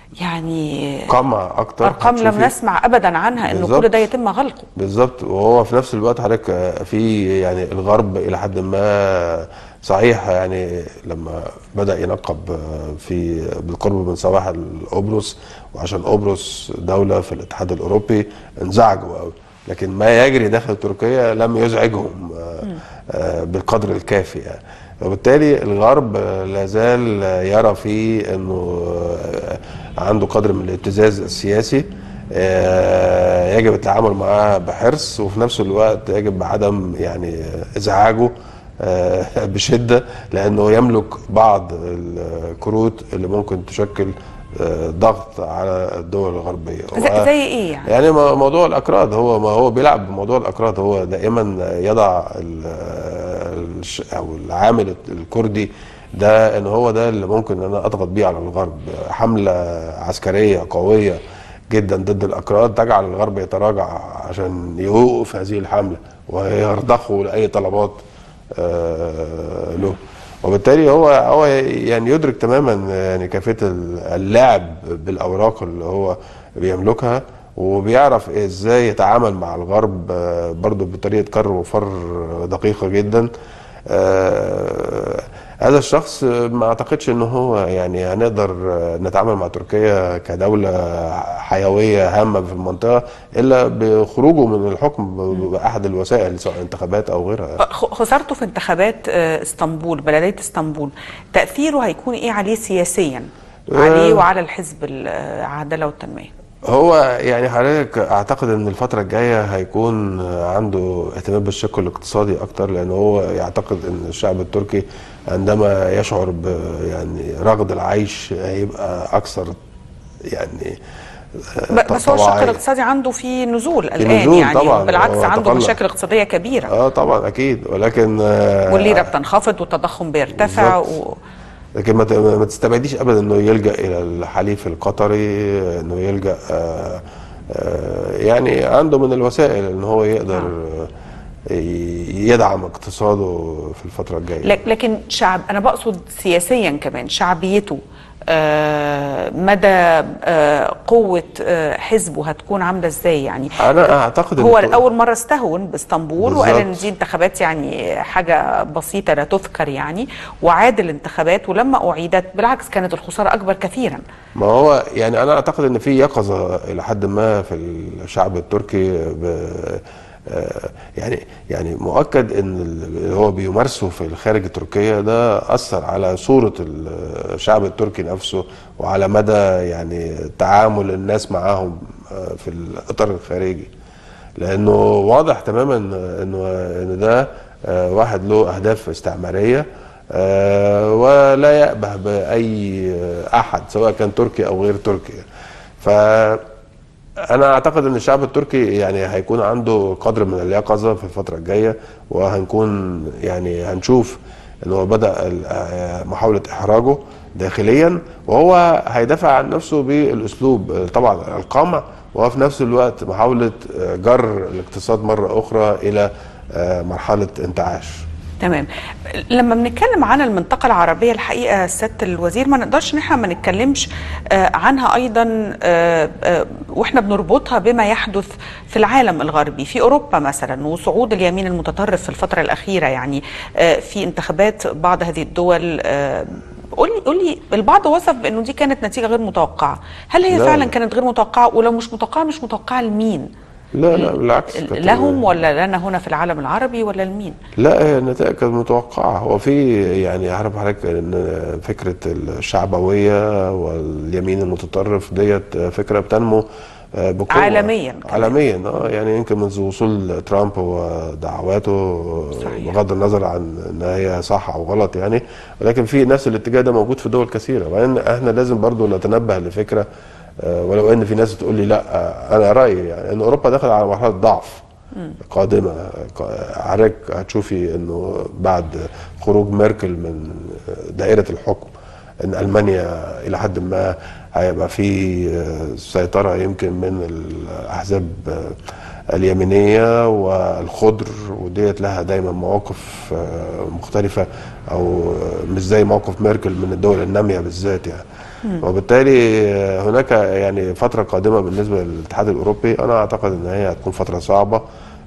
يعني قمع اكتر ارقام لم هتشوفي. نسمع ابدا عنها انه بالظبط. كل ده يتم غلقه بالظبط وهو في نفس الوقت حضرتك آه، في يعني الغرب الى حد ما صحيح يعني لما بدا ينقب آه، في بالقرب من سواحل قبرص وعشان قبرص دوله في الاتحاد الاوروبي انزعجوا قوي لكن ما يجري داخل تركيا لم يزعجهم آه، آه، بالقدر الكافي يعني وبالتالي الغرب آه، لا زال آه، يرى فيه انه آه، عنده قدر من الابتزاز السياسي آه، يجب التعامل معاه بحرص وفي نفس الوقت يجب عدم يعني ازعاجه آه، بشده لانه يملك بعض الكروت اللي ممكن تشكل آه، ضغط على الدول الغربيه زي, و- زي ايه يعني يعني مو- موضوع الاكراد هو ما هو بيلعب بموضوع الاكراد هو دائما يضع ال- الش- او العامل الكردي ده ان هو ده اللي ممكن ان انا اضغط بيه على الغرب حمله عسكريه قويه جدا ضد الاكراد تجعل الغرب يتراجع عشان يوقف هذه الحمله ويرضخوا لاي طلبات آه، له وبالتالي هو هو يعني يدرك تماما يعني كيفيه اللعب بالاوراق اللي هو بيملكها وبيعرف ازاي يتعامل مع الغرب آه، برضه بطريقه كر وفر دقيقه جدا آه، هذا الشخص ما اعتقدش ان هو يعني هنقدر آه، نتعامل مع تركيا كدوله حيويه هامه في المنطقه الا بخروجه من الحكم باحد الوسائل سواء انتخابات او غيرها خ- خسارته في انتخابات آه، اسطنبول بلديه اسطنبول تاثيره هيكون ايه عليه سياسيا عليه آه. وعلى الحزب العداله والتنميه هو يعني حضرتك اعتقد ان الفتره الجايه هيكون عنده اهتمام بالشق الاقتصادي اكتر لان هو يعتقد ان الشعب التركي عندما يشعر ب يعني رغد العيش هيبقى اكثر يعني ب- بس هو الشق طواعية. الاقتصادي عنده في نزول الان نزول يعني طبعاً، بالعكس هو عنده تقلق. مشاكل اقتصاديه كبيره اه طبعا اكيد ولكن آه، والليره بتنخفض والتضخم بيرتفع بالظبط. و... لكن ما ت- ما تستبعديش ابدا انه يلجا الى الحليف القطري انه يلجا آه، آه، يعني عنده من الوسائل ان هو يقدر آه، يدعم اقتصاده في الفتره الجايه لك- لكن شعب انا بقصد سياسيا كمان شعبيته آه، مدى آه، قوة آه، حزبه هتكون عاملة ازاي يعني انا اعتقد هو إن- الأول مرة استهون باسطنبول بالظبط. وقال إن دي انتخابات يعني حاجة بسيطة لا تذكر يعني وعاد الانتخابات ولما أعيدت بالعكس كانت الخسارة أكبر كثيرا ما هو يعني انا اعتقد ان في يقظه الى حد ما في الشعب التركي ب آه، يعني يعني مؤكد ان اللي هو بيمارسه في الخارج تركيا ده اثر على صوره الشعب التركي نفسه وعلى مدى يعني تعامل الناس معاهم آه، في الاطار الخارجي لانه واضح تماما انه ان ده آه، واحد له اهداف استعماريه آه، ولا يأبه باي احد سواء كان تركي او غير تركي ف انا اعتقد ان الشعب التركي يعني هيكون عنده قدر من اليقظه في الفتره الجايه وهنكون يعني هنشوف ان هو بدا ال- آه، محاوله احراجه داخليا وهو هيدافع عن نفسه بالاسلوب آه، طبعا القمع وفي نفس الوقت محاوله آه، جر الاقتصاد مره اخرى الى آه، مرحله انتعاش تمام لما بنتكلم عن المنطقة العربية الحقيقة سيادة الوزير ما نقدرش ان احنا ما نتكلمش آه، عنها ايضا آه، آه، واحنا بنربطها بما يحدث في العالم الغربي في اوروبا مثلا وصعود اليمين المتطرف في الفترة الاخيرة يعني آه، في انتخابات بعض هذه الدول آه، قولي قولي البعض وصف بانه دي كانت نتيجة غير متوقعة هل هي لا، فعلا لا. كانت غير متوقعة ولو مش متوقعة مش متوقعة لمين لا لا بالعكس كانت- لهم ولا لنا هنا في العالم العربي ولا لمين لا هي النتائج كانت متوقعة هو في يعني عارف حضرتك ان فكرة الشعبوية واليمين المتطرف ديت فكرة بتنمو بقوة عالميا كمان. عالميا اه يعني يمكن منذ وصول ترامب ودعواته صحيح. بغض النظر عن ان هي صح او غلط يعني ولكن في نفس الاتجاه ده موجود في دول كثيرة وبعدين احنا لازم برضو نتنبه لفكرة آه، ولو ان في ناس تقول لي لا آه، انا رايي يعني ان اوروبا دخلت على مرحله ضعف قادمه ق- حضرتك هتشوفي انه بعد خروج ميركل من دائره الحكم ان المانيا الى حد ما هيبقى في آه، سيطره يمكن من الاحزاب آه، اليمينيه والخضر وديت لها دايما مواقف آه، مختلفه او آه، مش زي موقف ميركل من الدول الناميه بالذات يعني وبالتالي هناك يعني فترة قادمة بالنسبة للاتحاد الأوروبي أنا أعتقد أن هي هتكون فترة صعبة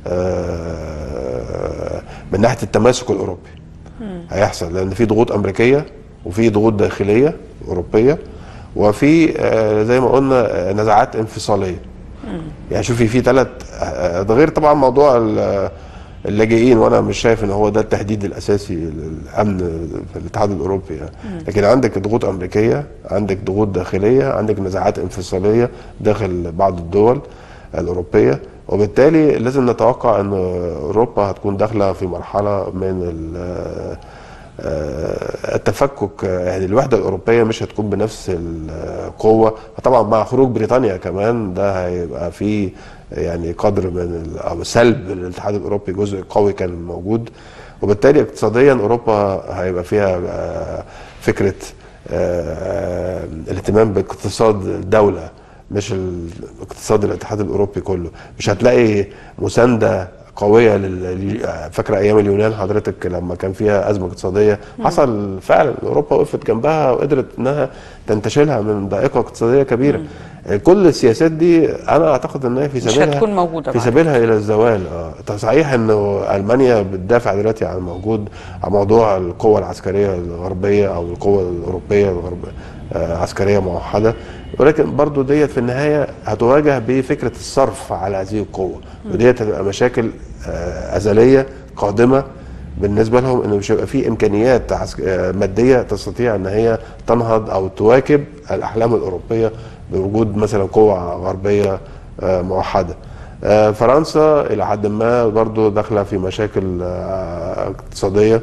آه، من ناحية التماسك الأوروبي هيحصل لأن في ضغوط أمريكية وفي ضغوط داخلية أوروبية وفي آه، زي ما قلنا آه، نزاعات انفصالية يعني شوفي في ثلاث ده غير طبعا موضوع ال- اللاجئين وانا مش شايف ان هو ده التهديد الاساسي للامن في الاتحاد الاوروبي يعني. لكن عندك ضغوط امريكيه عندك ضغوط داخليه عندك نزاعات انفصاليه داخل بعض الدول الاوروبيه وبالتالي لازم نتوقع ان اوروبا هتكون داخله في مرحله من ال- آه، التفكك آه، يعني الوحده الاوروبيه مش هتكون بنفس القوه طبعا مع خروج بريطانيا كمان ده هيبقى فيه يعني قدر من ال- او سلب الاتحاد الاوروبي جزء قوي كان موجود وبالتالي اقتصاديا اوروبا هيبقى فيها آه، فكره آه، الاهتمام باقتصاد الدوله مش ال- اقتصاد الاتحاد الاوروبي كله مش هتلاقي مسانده قويه لل... فاكره ايام اليونان حضرتك لما كان فيها ازمه اقتصاديه حصل فعلا اوروبا وقفت جنبها وقدرت انها تنتشلها من ضائقه اقتصاديه كبيره كل السياسات دي انا اعتقد انها في مش سبيلها هتكون موجودة في بعد سبيلها الى الزوال اه طب صحيح انه المانيا بتدافع دلوقتي عن موجود عن موضوع القوه العسكريه الغربيه او القوه الاوروبيه الغربيه آه عسكريه موحده ولكن برضو ديت في النهايه هتواجه بفكره الصرف على هذه القوه وديت هتبقى مشاكل آه ازليه قادمه بالنسبه لهم انه مش هيبقى في امكانيات عسك- آه، ماديه تستطيع ان هي تنهض او تواكب الاحلام الاوروبيه بوجود مثلا قوه غربيه آه، موحده. آه، فرنسا الى حد ما برضو داخله في مشاكل آه، اقتصاديه.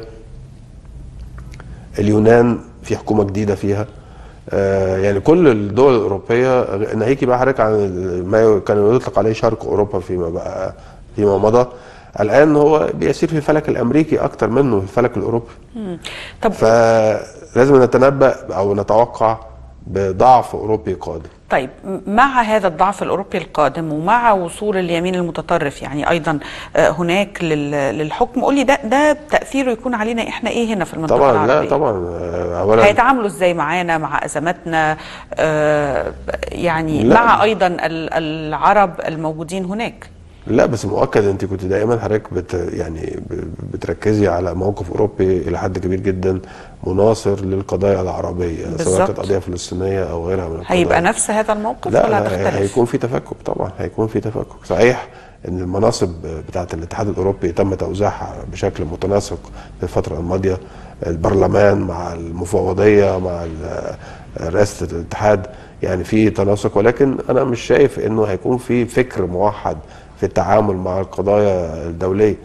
اليونان في حكومه جديده فيها. آه، يعني كل الدول الاوروبيه ناهيكي بقى حضرتك عن ما كان يطلق عليه شرق اوروبا فيما بقى فيما مضى الان هو بيسير في الفلك الامريكي اكتر منه في الفلك الاوروبي طب فلازم نتنبأ او نتوقع بضعف اوروبي قادم طيب مع هذا الضعف الاوروبي القادم ومع وصول اليمين المتطرف يعني ايضا آه، هناك لل- للحكم قولي ده ده تاثيره يكون علينا احنا ايه هنا في المنطقه طبعا العربيه لا طبعا آه، اولا هيتعاملوا ازاي معانا مع ازماتنا آه، يعني لا. مع ايضا ال- العرب الموجودين هناك لا بس مؤكد انت كنت دائما حضرتك بت يعني ب- بتركزي على موقف اوروبي الى حد كبير جدا مناصر للقضايا العربيه سواء بالظبط. كانت قضيه فلسطينيه او غيرها من القضايا هيبقى نفس هذا الموقف ولا لا هتختلف هيكون في تفكك طبعا هيكون في تفكك صحيح ان المناصب بتاعه الاتحاد الاوروبي تم توزيعها بشكل متناسق في الفتره الماضيه البرلمان مع المفوضيه مع ال- رئاسه الاتحاد يعني في تناسق ولكن انا مش شايف انه هيكون في فكر موحد في التعامل مع القضايا الدوليه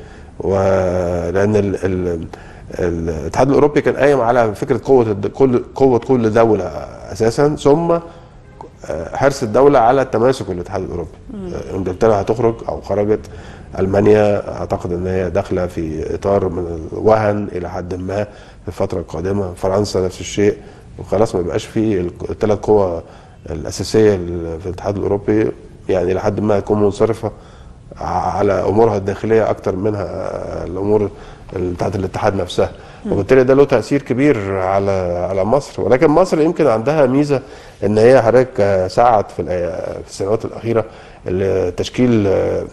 ولان ال ال الاتحاد الاوروبي كان قايم على فكره قوه الد- كل قوه كل دوله اساسا ثم حرص الدولة على التماسك بالاتحاد الأوروبي آه، إنجلترا هتخرج أو خرجت ألمانيا أعتقد أن هي داخلة في إطار من الوهن إلى حد ما في الفترة القادمة فرنسا نفس الشيء وخلاص ما يبقاش في الثلاث قوى الأساسية في الاتحاد الأوروبي يعني إلى حد ما هتكون منصرفة على امورها الداخليه اكتر منها الامور بتاعت الاتحاد نفسها وبالتالي ده له تاثير كبير على على مصر ولكن مصر يمكن عندها ميزه ان هي حضرتك سعت في الأي- في السنوات الاخيره تشكيل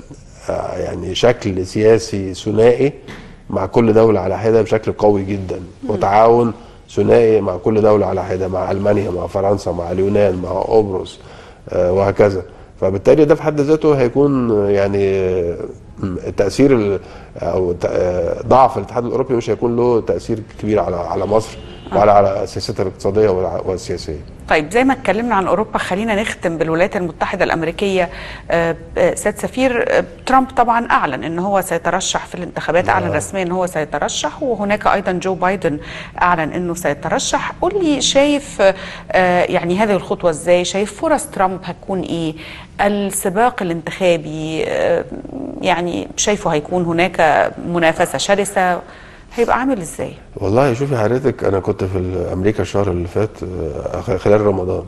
يعني شكل سياسي ثنائي مع كل دوله على حده بشكل قوي جدا وتعاون ثنائي مع كل دوله على حده مع المانيا مع فرنسا مع اليونان مع قبرص آه، وهكذا فبالتالي ده في حد ذاته هيكون آه، يعني آه، التاثير ال- او ت- آه، ضعف الاتحاد الاوروبي مش هيكون له تاثير كبير على على مصر وعلى على سياستها الاقتصاديه والع- والسياسيه طيب زي ما اتكلمنا عن اوروبا خلينا نختم بالولايات المتحده الامريكيه آه، آه، سيد سفير آه، ترامب طبعا اعلن ان هو سيترشح في الانتخابات اعلن رسميا ان هو سيترشح وهناك ايضا جو بايدن اعلن انه سيترشح قول لي شايف آه، يعني هذه الخطوه ازاي شايف فرص ترامب هتكون ايه السباق الانتخابي آه، يعني شايفه هيكون هناك منافسه شرسه هيبقى عامل ازاي والله شوفي حضرتك انا كنت في امريكا الشهر اللي فات آه، خلال رمضان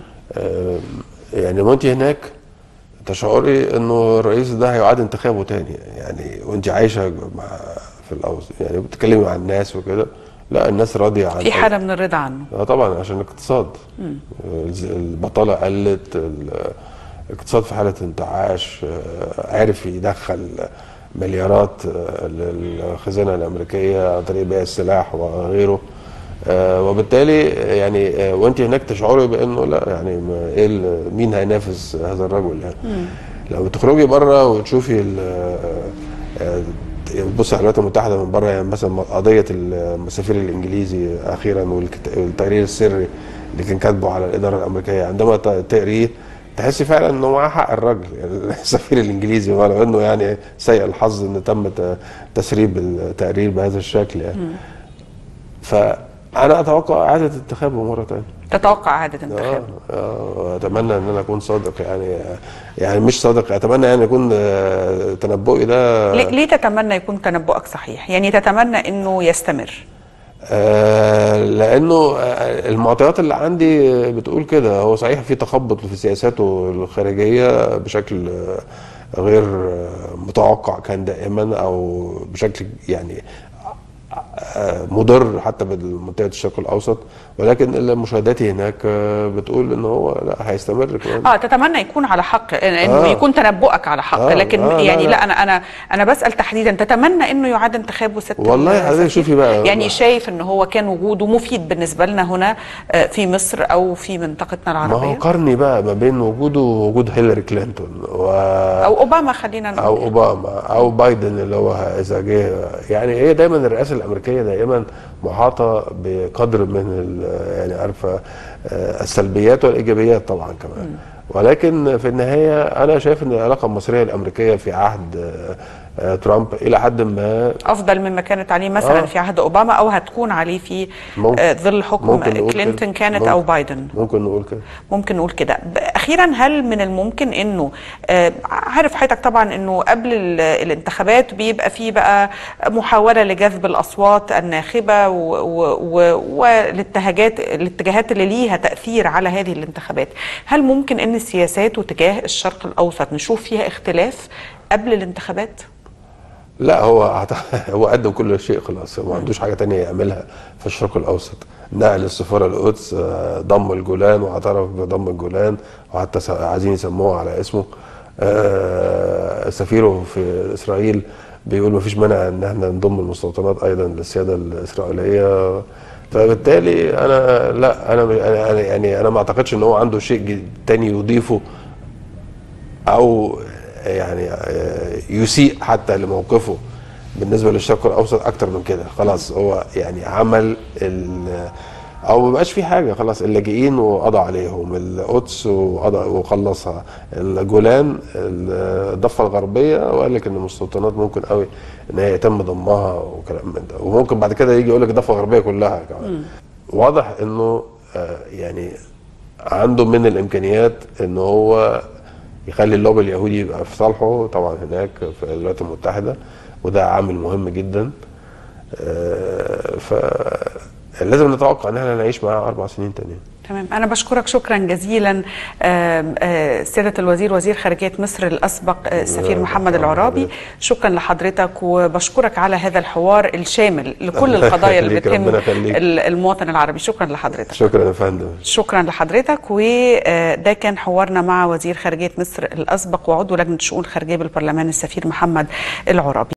آه، يعني وانت هناك تشعري انه الرئيس ده هيعاد انتخابه تاني يعني وانت عايشه مع في الاوسط يعني بتتكلمي مع الناس وكده لا الناس راضيه عن في حاله من الرضا عنه اه طبعا عشان الاقتصاد الز- البطاله قلت ال- الاقتصاد في حاله انتعاش آه، عرف يدخل مليارات آه، للخزانه الامريكيه عن طريق بيع السلاح وغيره آه، وبالتالي يعني آه، وانت هناك تشعري بانه لا يعني ما- ايه ال- مين هينافس هذا الرجل يعني لما تخرجي بره وتشوفي ال- آه، بص على الولايات المتحده من بره يعني مثلا قضيه السفير الانجليزي اخيرا والكت- والتقرير السري اللي كان كاتبه على الاداره الامريكيه عندما ت- تقريه تحسي فعلا انه معاه حق الراجل يعني السفير الانجليزي ولو انه يعني سيء الحظ ان تم ت- تسريب التقرير بهذا الشكل يعني فانا اتوقع اعاده انتخابه مره ثانيه تتوقع اعاده اه انتخاب آه، اتمنى ان انا اكون صادق يعني يعني مش صادق اتمنى يعني يكون آه، تنبؤي ده ليه ليه تتمنى يكون تنبؤك صحيح؟ يعني تتمنى انه يستمر آه، لانه آه، المعطيات اللي عندي بتقول كده هو صحيح في تخبط في سياساته الخارجيه بشكل آه، غير آه، متوقع كان دائما او بشكل يعني آه، مضر حتى بمنطقه الشرق الاوسط ولكن مشاهداتي هناك آه، بتقول ان هو لا هيستمر كمان اه تتمنى يكون على حق إن- انه آه. يكون تنبؤك على حق آه، لكن آه، لا، يعني لا, لا. انا انا انا بسال تحديدا تتمنى انه يعاد انتخابه ست والله حضرتك سفير؟ شوفي بقى- يعني شايف ان هو كان وجوده مفيد بالنسبه لنا هنا آه، في مصر او في منطقتنا ما هو العربيه قارني بقى ما بين وجوده ووجود هيلاري كلينتون و او اوباما خلينا نقول او اوباما او بايدن اللي هو اذا جه يعني هي دايما الرئاسه الامريكيه دائما محاطه بقدر من ال- يعني عارفه آه، السلبيات والايجابيات طبعا كمان ولكن في النهايه انا شايف ان العلاقه المصريه الامريكيه في عهد آه، آه، ترامب الى حد ما افضل مما كانت عليه مثلا آه. في عهد اوباما او هتكون عليه في ممكن- آه، ظل حكم ممكن نقول كلينتون كده. كانت ممكن. او بايدن ممكن نقول كده ممكن نقول كده ب- اخيرا هل من الممكن انه آه، عارف حضرتك طبعا انه قبل ال- الانتخابات بيبقى فيه بقى محاوله لجذب الاصوات الناخبه و- و- و- والاتجاهات الاتجاهات اللي ليها تاثير على هذه الانتخابات هل ممكن ان السياسات وتجاه الشرق الاوسط نشوف فيها اختلاف قبل الانتخابات لا هو أعت- هو قدم كل شيء خلاص هو ما عندوش حاجه تانية يعملها في الشرق الاوسط نقل السفاره القدس آه، ضم الجولان واعترف بضم الجولان وحتى س- عايزين يسموه على اسمه آه، سفيره في اسرائيل بيقول ما فيش مانع ان احنا نضم المستوطنات ايضا للسياده الاسرائيليه فبالتالي انا لا انا انا أنا- يعني انا ما اعتقدش ان هو عنده شيء جد- تاني يضيفه او يعني يسيء حتى لموقفه بالنسبه للشرق الاوسط اكتر من كده خلاص هو يعني عمل ال- او ما بقاش في حاجه خلاص اللاجئين وقضى عليهم القدس وقضى وخلصها الجولان الضفه الغربيه وقال لك ان المستوطنات ممكن قوي ان هي يتم ضمها وكلام من ده وممكن بعد كده يجي يقول لك الضفه الغربيه كلها كمان واضح انه آه، يعني عنده من الامكانيات ان هو يخلي اللوبي اليهودي يبقى في صالحه طبعا هناك في الولايات المتحده وده عامل مهم جدا آه، فلازم نتوقع ان احنا نعيش معاه اربع سنين تانيين تمام أنا بشكرك شكرا جزيلا آم، آه، سيادة الوزير وزير خارجية مصر الأسبق آه، السفير الله محمد يرحمه. العرابي شكرا لحضرتك وبشكرك على هذا الحوار الشامل لكل الله القضايا اللي يخليك، بتهم ربنا يخليك. ال- المواطن العربي شكرا لحضرتك شكرا يا فندم شكرا لحضرتك وده كان حوارنا مع وزير خارجية مصر الأسبق وعضو لجنة الشؤون الخارجية بالبرلمان السفير محمد العرابي